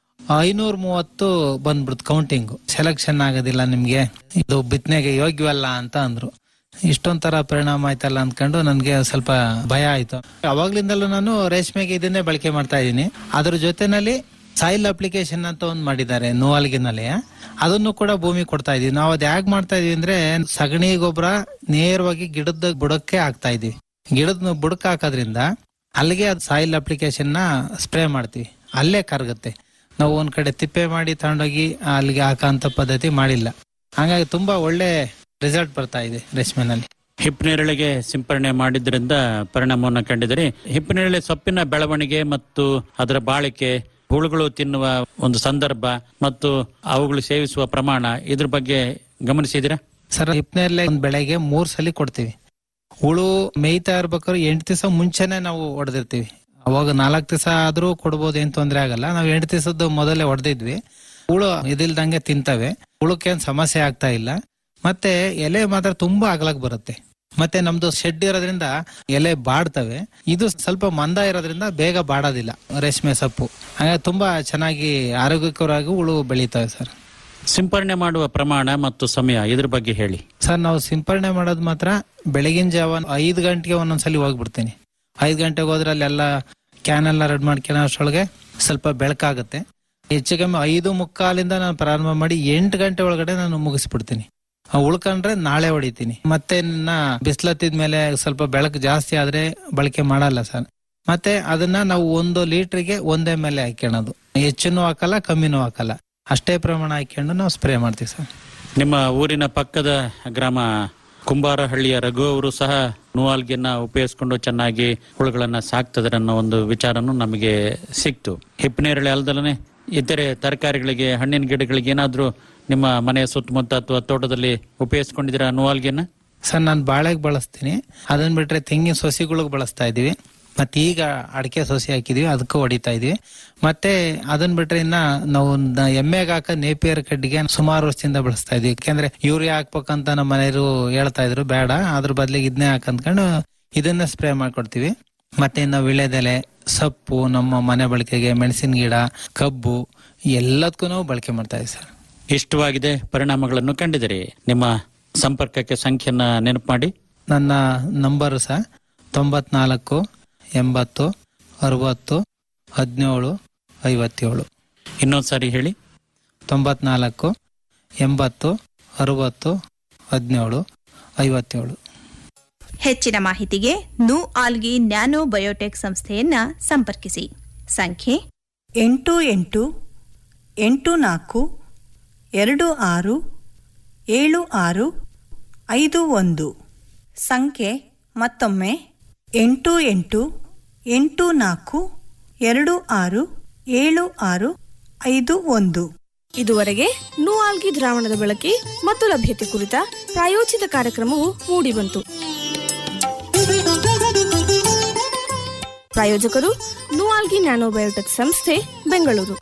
ಐನೂರ ಮೂವತ್ತು ಬಂದ್ಬಿಡ್ತು ಕೌಂಟಿಂಗ್ ಸೆಲೆಕ್ಷನ್ ಆಗೋದಿಲ್ಲ ನಿಮ್ಗೆ ಇದು ಬಿತ್ತನೆಗೆ ಯೋಗ್ಯವಲ್ಲ ಅಂತ ಅಂದ್ರು ಇಷ್ಟೊಂಥರ ಪರಿಣಾಮ ಆಯ್ತಲ್ಲ ಅಂದ್ಕೊಂಡು ನನ್ಗೆ ಸ್ವಲ್ಪ ಭಯ ಆಯ್ತು ಅವಾಗ್ಲಿಂದಲೂ ನಾನು ರೇಷ್ಮೆಗೆ ಇದನ್ನೇ ಬಳಕೆ ಮಾಡ್ತಾ ಇದ್ದೀನಿ ಅದ್ರ ಜೊತೆನಲ್ಲಿ ಸಾಯಿಲ್ ಅಪ್ಲಿಕೇಶನ್ ಅಂತ ಒಂದ್ ಮಾಡಿದ್ದಾರೆ ನೋವಾಲ್ಗಿನಲ್ಲಿ ಅದನ್ನು ಕೂಡ ಭೂಮಿ ಕೊಡ್ತಾ ಇದೀವಿ ನಾವು ಅದ್ ಯಾಕೆ ಮಾಡ್ತಾ ಇದೀವಿ ಅಂದ್ರೆ ಸಗಣಿ ಗೊಬ್ಬರ ನೇರವಾಗಿ ಗಿಡದ ಬುಡಕ್ಕೆ ಹಾಕ್ತಾ ಇದೀವಿ ಗಿಡದ ಬುಡಕ್ ಹಾಕೋದ್ರಿಂದ ಅಲ್ಲಿಗೆ ಅದು ಸಾಯಿಲ್ ಅಪ್ಲಿಕೇಶನ್ ನ ಸ್ಪ್ರೇ ಮಾಡ್ತೀವಿ ಅಲ್ಲೇ ಕರಗುತ್ತೆ ನಾವು ಒಂದ್ ಕಡೆ ತಿಪ್ಪೆ ಮಾಡಿ ತಗೊಂಡೋಗಿ ಅಲ್ಲಿಗೆ ಹಾಕಂತ ಪದ್ಧತಿ ಮಾಡಿಲ್ಲ ಹಾಗಾಗಿ ತುಂಬಾ ಒಳ್ಳೆ ರಿಸಲ್ಟ್ ಬರ್ತಾ ಇದೆ ರೇಷ್ಮೆನಲ್ಲಿ ಹಿಪ್ನೇರಳೆಗೆ ಸಿಂಪರಣೆ ಮಾಡಿದ್ರಿಂದ ಪರಿಣಾಮವನ್ನು ಕಂಡಿದ್ದಾರೆ ಹಿಪ್ನೇರಳೆ ಸೊಪ್ಪಿನ ಬೆಳವಣಿಗೆ ಮತ್ತು ಅದರ ಬಾಳಿಕೆ ಹುಳುಗಳು ತಿನ್ನುವ ಒಂದು ಸಂದರ್ಭ ಮತ್ತು ಅವುಗಳು ಸೇವಿಸುವ ಪ್ರಮಾಣ ಇದ್ರ ಬಗ್ಗೆ ಗಮನಿಸಿದಿರಾ ಸರ್ ಹಿಪ್ನೇರ್ಲೆ ಒಂದ್ ಬೆಳೆಗೆ ಮೂರ್ ಸಲ ಕೊಡ್ತೀವಿ ಹುಳು ಮೇಯ್ತಾ ಇರ್ಬೇಕಾದ್ರೆ ಎಂಟು ದಿವಸ ಮುಂಚೆನೆ ನಾವು ಹೊಡೆದಿರ್ತೀವಿ ಅವಾಗ ನಾಲ್ಕು ದಿವಸ ಆದ್ರೂ ಕೊಡ್ಬೋದು ಏನ್ ತೊಂದ್ರೆ ಆಗಲ್ಲ ನಾವು ಎಂಟು ದಿವಸದ್ದು ಮೊದಲೇ ಹೊಡೆದಿದ್ವಿ ಹುಳು ಇದಿಲ್ದಂಗೆ ತಿಂತವೆ ಹುಳುಕ್ಕೇನ್ ಸಮಸ್ಯೆ ಆಗ್ತಾ ಇಲ್ಲ ಮತ್ತೆ ಎಲೆ ಮಾತ್ರ ತುಂಬಾ ಅಗಲಕ್ ಬರುತ್ತೆ ಮತ್ತೆ ನಮ್ದು ಶೆಡ್ ಇರೋದ್ರಿಂದ ಎಲೆ ಬಾಡ್ತವೆ ಇದು ಸ್ವಲ್ಪ ಮಂದ ಇರೋದ್ರಿಂದ ಬೇಗ ಬಾಡೋದಿಲ್ಲ ರೇಷ್ಮೆ ಸೊಪ್ಪು ಹಾಗಾಗಿ ತುಂಬಾ ಚೆನ್ನಾಗಿ ಆರೋಗ್ಯಕರವಾಗಿ ಹುಳು ಬೆಳೀತವೆ ಸರ್ ಸಿಂಪರಣೆ ಮಾಡುವ ಪ್ರಮಾಣ ಮತ್ತು ಸಮಯ ಇದ್ರ ಬಗ್ಗೆ ಹೇಳಿ ಸರ್ ನಾವು ಸಿಂಪರಣೆ ಮಾಡೋದು ಮಾತ್ರ ಬೆಳಗಿನ ಜಾವ ಐದು ಗಂಟೆಗೆ ಒಂದೊಂದ್ಸಲಿ ಹೋಗ್ಬಿಡ್ತೀನಿ ಐದು ಗಂಟೆಗೆ ಹೋದ್ರೆ ಅಲ್ಲೆಲ್ಲ ಕ್ಯಾನ್ ಎಲ್ಲ ರೆಡ್ ಮಾಡ್ಕೊಳ್ಳೋ ಅಷ್ಟೊಳಗೆ ಸ್ವಲ್ಪ ಬೆಳಕಾಗುತ್ತೆ ಹೆಚ್ಚು ಕಮ್ಮಿ ಐದು ಮುಕ್ಕಾಲಿಂದ ನಾನು ಪ್ರಾರಂಭ ಮಾಡಿ ಎಂಟು ಗಂಟೆ ಒಳಗಡೆ ನಾನು ಮುಗಿಸ್ಬಿಡ್ತೀನಿ ಆ ಉಳ್ಕೊಂಡ್ರೆ ನಾಳೆ ಹೊಡಿತೀನಿ ಮತ್ತೆ ನನ್ನ ಬಿಸಿಲತ್ತಿದ್ಮೇಲೆ ಸ್ವಲ್ಪ ಬೆಳಕು ಜಾಸ್ತಿ ಆದ್ರೆ ಬಳಕೆ ಮಾಡಲ್ಲ ಸರ್ ಮತ್ತೆ ಅದನ್ನ ನಾವು ಒಂದು ಲೀಟರ್ಗೆ ಒಂದೇ ಮೇಲೆ ಹಾಕ್ಕೊಳ್ಳೋದು ಹೆಚ್ಚಿನೂ ಹಾಕಲ್ಲ ಕಮ್ಮಿನೂ ಹಾಕಲ್ಲ ಅಷ್ಟೇ ಪ್ರಮಾಣ ಹಾಕೊಂಡು ನಾವು ಸ್ಪ್ರೇ ಮಾಡ್ತೀವಿ ಸರ್ ನಿಮ್ಮ ಊರಿನ ಪಕ್ಕದ ಗ್ರಾಮ ಕುಂಬಾರಹಳ್ಳಿಯ ರಘು ಅವರು ಸಹ ನೂವಾಲ್ಗಿನ ಉಪಯೋಗಿಸ್ಕೊಂಡು ಚೆನ್ನಾಗಿ ಹುಳುಗಳನ್ನ ಸಾಕ್ತದ್ರೆ ಅನ್ನೋ ಒಂದು ವಿಚಾರನು ನಮಗೆ ಸಿಕ್ತು ಹಿಪ್ಪನೇರಳೆ ಅಲ್ದಲನೆ ಇತರೆ ತರಕಾರಿಗಳಿಗೆ ಹಣ್ಣಿನ ಗಿಡಗಳಿಗೆ ಏನಾದ್ರೂ ನಿಮ್ಮ ಮನೆಯ ಸುತ್ತಮುತ್ತ ಅಥವಾ ತೋಟದಲ್ಲಿ ಉಪಯೋಗಿಸ್ಕೊಂಡಿದ್ದೀರಾ ನೂವಾಲ್ಗಿನ ಸರ್ ನಾನು ಬಾಳೆಗೆ ಬಳಸ್ತೀನಿ ಅದನ್ನ ಬಿಟ್ರೆ ತೆಂಗಿನ ಸೊಸಿಗಳಿಗೆ ಬಳಸ್ತಾ ಇದೀವಿ ಮತ್ತೆ ಈಗ ಅಡಿಕೆ ಸೊಸಿ ಹಾಕಿದೀವಿ ಅದಕ್ಕೂ ಹೊಡಿತಾ ಇದೀವಿ ಮತ್ತೆ ಅದನ್ನ ಬಿಟ್ರೆ ಇನ್ನ ನಾವು ನ- ಎಮ್ಮೆಗೆ ಹಾಕ ನೇಪಿಯರ್ ಕಡ್ಡಿಗೆ ಸುಮಾರು ವರ್ಷದಿಂದ ಬಳಸ್ತಾ ಇದೀವಿ ಯಾಕೆಂದ್ರೆ ಯೂರಿಯಾ ಹಾಕ್ಬೇಕಂತ ನಮ್ಮ ಮನೆಯವರು ಹೇಳ್ತಾ ಇದ್ರು ಬೇಡ ಅದ್ರ ಬದಲಿಗೆ ಇದನ್ನೇ ಹಾಕಂದ್ಕೊಂಡು ಇದನ್ನ ಸ್ಪ್ರೇ ಮಾಡ್ಕೊಡ್ತೀವಿ ಮತ್ತೆ ಇನ್ನು ವಿಳೆದೆಲೆ ಸೊಪ್ಪು ನಮ್ಮ ಮನೆ ಬಳಕೆಗೆ ಮೆಣಸಿನ ಗಿಡ ಕಬ್ಬು ಎಲ್ಲದಕ್ಕೂ ನಾವು ಬಳಕೆ ಮಾಡ್ತಾ ಇದೀವಿ ಸರ್ ಇಷ್ಟವಾಗಿದೆ ಪರಿಣಾಮಗಳನ್ನು ಕಂಡಿದ್ದೀರಿ ನಿಮ್ಮ ಸಂಪರ್ಕಕ್ಕೆ ಸಂಖ್ಯೆಯನ್ನ ನೆನಪು ಮಾಡಿ ನನ್ನ ನಂಬರ್ ಸಹ ತೊಂಬತ್ನಾಲ್ಕು ಎಂಬತ್ತು ಅರವತ್ತು ಹದಿನೇಳು ಐವತ್ತೇಳು ಇನ್ನೊಂದು ಸಾರಿ ಹೇಳಿ ತೊಂಬತ್ನಾಲ್ಕು ಎಂಬತ್ತು ಅರವತ್ತು ಹದಿನೇಳು ಐವತ್ತೇಳು ಹೆಚ್ಚಿನ ಮಾಹಿತಿಗೆ ನು ಆಲ್ಗಿ ನ್ಯಾನೋ ಬಯೋಟೆಕ್ ಸಂಸ್ಥೆಯನ್ನ ಸಂಪರ್ಕಿಸಿ ಸಂಖ್ಯೆ ಎಂಟು ಎಂಟು ಎಂಟು ನಾಲ್ಕು ಎರಡು ಆರು ಏಳು ಆರು ಐದು ಒಂದು ಸಂಖ್ಯೆ ಮತ್ತೊಮ್ಮೆ ಎಂಟು ಎಂಟು ಎಂಟು ನಾಲ್ಕು ಎರಡು ಆರು ಏಳು ಆರು ಐದು ಒಂದು ಇದುವರೆಗೆ ನೂಆಲ್ಗಿ ದ್ರಾವಣದ ಬಳಕೆ ಮತ್ತು ಲಭ್ಯತೆ ಕುರಿತ ಪ್ರಾಯೋಜಿತ ಕಾರ್ಯಕ್ರಮವು ಮೂಡಿಬಂತು ಪ್ರಾಯೋಜಕರು ನೂಆಲ್ಗಿ ನ್ಯಾನೋಬಯೋಟೆಕ್ ಸಂಸ್ಥೆ ಬೆಂಗಳೂರು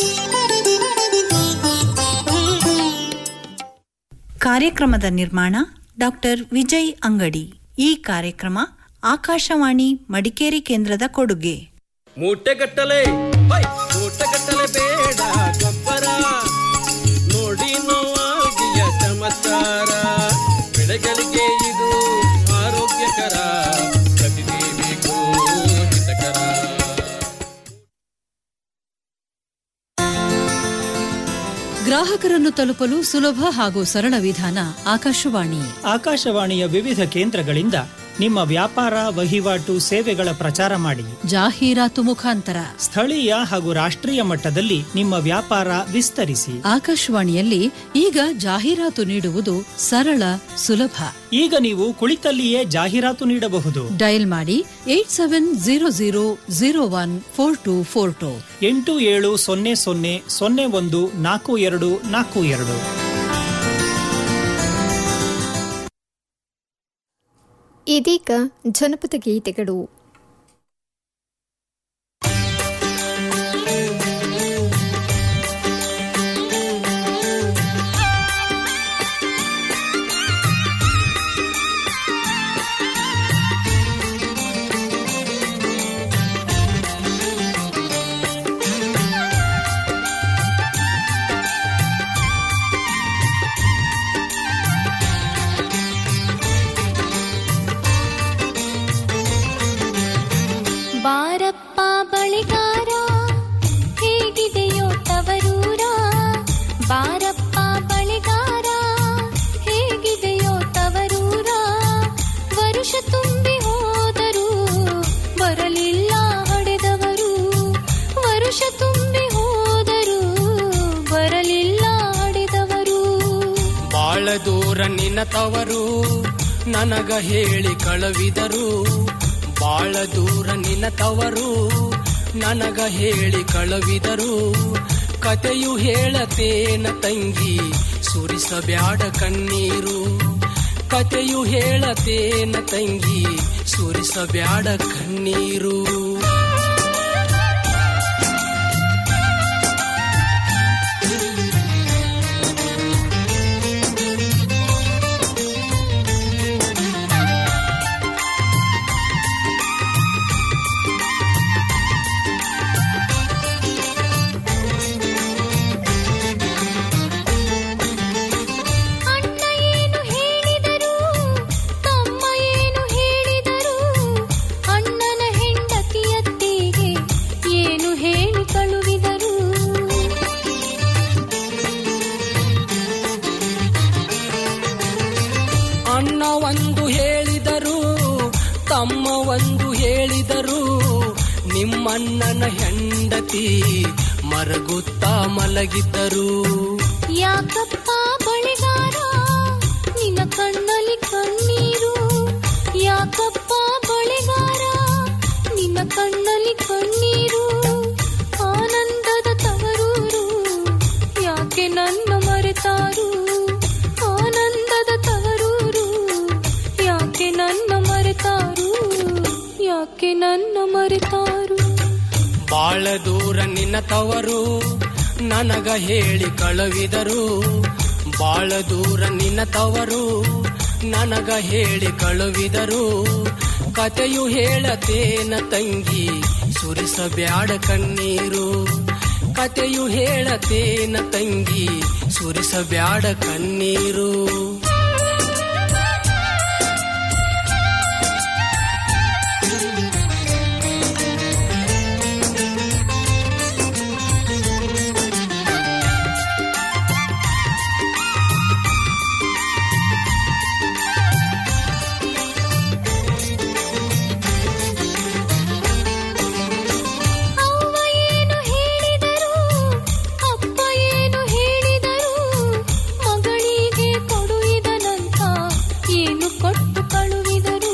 ಕಾರ್ಯಕ್ರಮದ ನಿರ್ಮಾಣ ಡಾಕ್ಟರ್ ವಿಜಯ್ ಅಂಗಡಿ ಈ ಕಾರ್ಯಕ್ರಮ ಆಕಾಶವಾಣಿ ಮಡಿಕೇರಿ ಕೇಂದ್ರದ ಕೊಡುಗೆ ಮೂಟೆಗಟ್ಟಲೆ ಹೈ, ಮೂಟೆಗಟ್ಟಲೆ ಬೇಡ ಗೊಬ್ಬರ ನೋಡಿ ನೋವಾಗಿಯ ಚಮತ್ಕಾರ ಬೆಳೆಗಳಿಗೆ ಇದು ಆರೋಗ್ಯಕರ ಪ್ರತಿದೇವಿಗೂ ಹಿತಕರ ಗ್ರಾಹಕರನ್ನು ತಲುಪಲು ಸುಲಭ ಹಾಗೂ ಸರಳ ವಿಧಾನ ಆಕಾಶವಾಣಿ ಆಕಾಶವಾಣಿಯ ವಿವಿಧ ಕೇಂದ್ರಗಳಿಂದ ನಿಮ್ಮ ವ್ಯಾಪಾರ ವಹಿವಾಟು ಸೇವೆಗಳ ಪ್ರಚಾರ ಮಾಡಿ ಜಾಹೀರಾತು ಮುಖಾಂತರ ಸ್ಥಳೀಯ ಹಾಗೂ ರಾಷ್ಟ್ರೀಯ ಮಟ್ಟದಲ್ಲಿ ನಿಮ್ಮ ವ್ಯಾಪಾರ ವಿಸ್ತರಿಸಿ ಆಕಾಶವಾಣಿಯಲ್ಲಿ ಈಗ ಜಾಹೀರಾತು ನೀಡುವುದು ಸರಳ ಸುಲಭ ಈಗ ನೀವು ಕುಳಿತಲ್ಲಿಯೇ ಜಾಹೀರಾತು ನೀಡಬಹುದು ಡಯಲ್ ಮಾಡಿ eight seven zero zero zero one four two four two ಎಂಟು ಏಳು ಸೊನ್ನೆ ಸೊನ್ನೆ ಸೊನ್ನೆ ಒಂದು ನಾಲ್ಕು ಎರಡು ನಾಲ್ಕು ಎರಡು ಇದೀಗ ಜನಪದ ಗೀತೆಗಳು ಬಾರಪ್ಪ ಬಳಿಗಾರ ಹೇಗಿದೆಯೋ ತವರೂರ ಬಾರಪ್ಪ ಬಳಿಗಾರ ಹೇಗಿದೆಯೋ ತವರೂರ ವರುಷ ತುಂಬಿ ಹೋದರೂ ಬರಲಿಲ್ಲ ಹಡೆದವರು ವರುಷ ತುಂಬಿ ಹೋದರೂ ಬರಲಿಲ್ಲ ಹಡೆದವರು ಬಾಳ ದೂರ ನಿನ್ನ ತವರು ನನಗ ಹೇಳಿ ಕಳವಿದರು ಬಾಳ ದೂರ ನಿನ್ನ ತವರು ನನಗ ಹೇಳಿ ಕಳವಿದರು ಕತೆಯು ಹೇಳತೇನ ತಂಗಿ ಸುರಿಸಬ್ಯಾಡ ಕಣ್ಣೀರು ಕತೆಯು ಹೇಳತೇನ ತಂಗಿ ಸುರಿಸಬ್ಯಾಡ ಕಣ್ಣೀರು ಅಣ್ಣ ಏನು ಹೇಳಿದರು ತಮ್ಮ ಏನು ಹೇಳಿದರು ಅಣ್ಣನ ಹೆಂಡತಿಯತ್ತಿಗೆ ಏನು ಹೇಳಿ ಕಳುಹಿದರು ಅಣ್ಣ ಒಂದು ಹೇಳಿದರು ತಮ್ಮ ಒಂದು ಹೇಳಿದರು ನಿಮ್ಮಣ್ಣನ ಹೆಂಡತಿ ಮರಗುತ್ತಾ ಮಲಗಿದ್ದರು ಯಾಕಪ್ಪ ಬಳಿಗಾರ ನಿನ್ನ ಕಣ್ಣಲ್ಲಿ ಕಣ್ಣೀರು ಯಾಕಪ್ಪ ಬಳಿಗಾರ ನಿನ್ನ ಕಣ್ಣಲ್ಲಿ ಕಣ್ಣೀರು ಆನಂದದ ತವರೂರು ಯಾಕೆ ನನ್ನ ಮರೆತಾರು ಆನಂದದ ತವರೂರು ಯಾಕೆ ನನ್ನ ಮರೆತಾರು ಯಾಕೆ ನನ್ನ ಮರೆತಾರು ಬಾಳ ದೂರ ನಿನ್ನ ತವರು ನನಗ ಹೇಳಿ ಕಳವಿದರು ಬಾಳ ದೂರ ನಿನ್ನ ತವರು ನನಗ ಹೇಳಿ ಕಳುವಿದರು ಕತೆಯು ಹೇಳತೇನ ತಂಗಿ ಸುರಿಸಬ್ಯಾಡ ಕಣ್ಣೀರು ಕತೆಯು ಹೇಳತೇನ ತಂಗಿ ಸುರಿಸಬ್ಯಾಡ ಕಣ್ಣೀರು ಅವ್ವ ಏನು ಹೇಳಿದರು ಅಪ್ಪ ಏನು ಹೇಳಿದರು ಮಗಳಿಗೆ ಕೊಡುವುದನಂತ ಏನು ಕೊಟ್ಟು ಕಳುಹಿದರು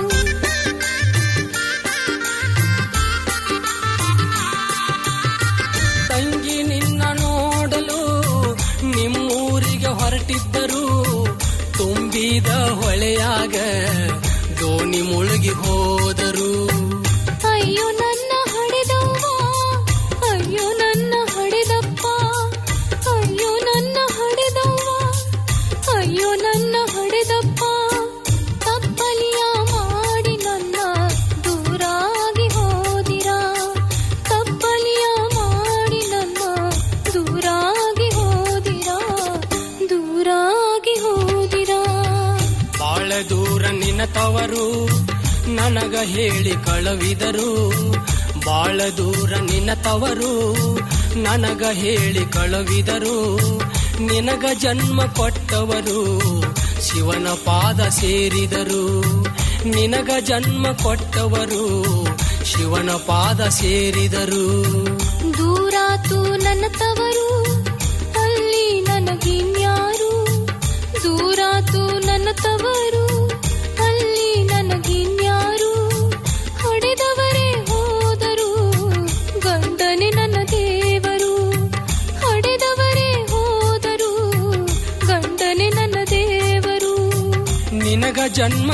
ತಂಗಿ ನಿನ್ನ ನೋಡಲು ನಿಮ್ಮೂರಿಗೆ ಹೊರಟಿದ್ದರು ತುಂಬಿದ ಹೊಳೆಯಾಗ ದೋಣಿ ಮುಳುಗಿ ಹೋದರು ಅಯ್ಯೋ ನನ್ನ ಹಡೆದವ್ವ ಅಯ್ಯೋ ನನ್ನ ಹಡೆದಪ್ಪ ಅಯ್ಯೋ ನನ್ನ ಹಡೆದವ್ವ ಅಯ್ಯೋ ನನ್ನ ಹಡೆದಪ್ಪ ತಪ್ಪಲಿಯ ಮಾಡಿ ನನ್ನ ದೂರಾಗಿ ಹೋದಿರಾ ತಪ್ಪಲಿಯ ಮಾಡಿ ನನ್ನ ದೂರಾಗಿ ಹೋದಿರಾ ದೂರಾಗಿ ಹೋದಿರಾ ಬಾಳ ದೂರ ನಿನ್ನ ತವರು ನನಗ ಹೇಳಿ ಕಳವಿದರು ಬಾಳ ದೂರ ನಿನ್ನ ತವರು ನನಗ ಹೇಳಿ ಕಳವಿದರು ನಿನಗ ಜನ್ಮ ಕೊಟ್ಟವರು ಶಿವನ ಪಾದ ಸೇರಿದರು ನಿನಗ ಜನ್ಮ ಕೊಟ್ಟವರು ಶಿವನ ಪಾದ ಸೇರಿದರು ದೂರಾತು ನನ್ನ ತವರು ಅಲ್ಲಿ ನನಗಿನ್ಯಾರು ದೂರಾತು ನನ್ನ ತವರು ಅಲ್ಲಿ ನನಗಿನ್ಯಾರು ಹೊಡೆದವರೇ ಹೋದರು ಗಂಡನೆ ನನ್ನ ದೇವರು ಹೊಡೆದವರೇ ಹೋದರು ಗಂಡನೆ ನನ್ನ ದೇವರು ನಿನಗ ಜನ್ಮ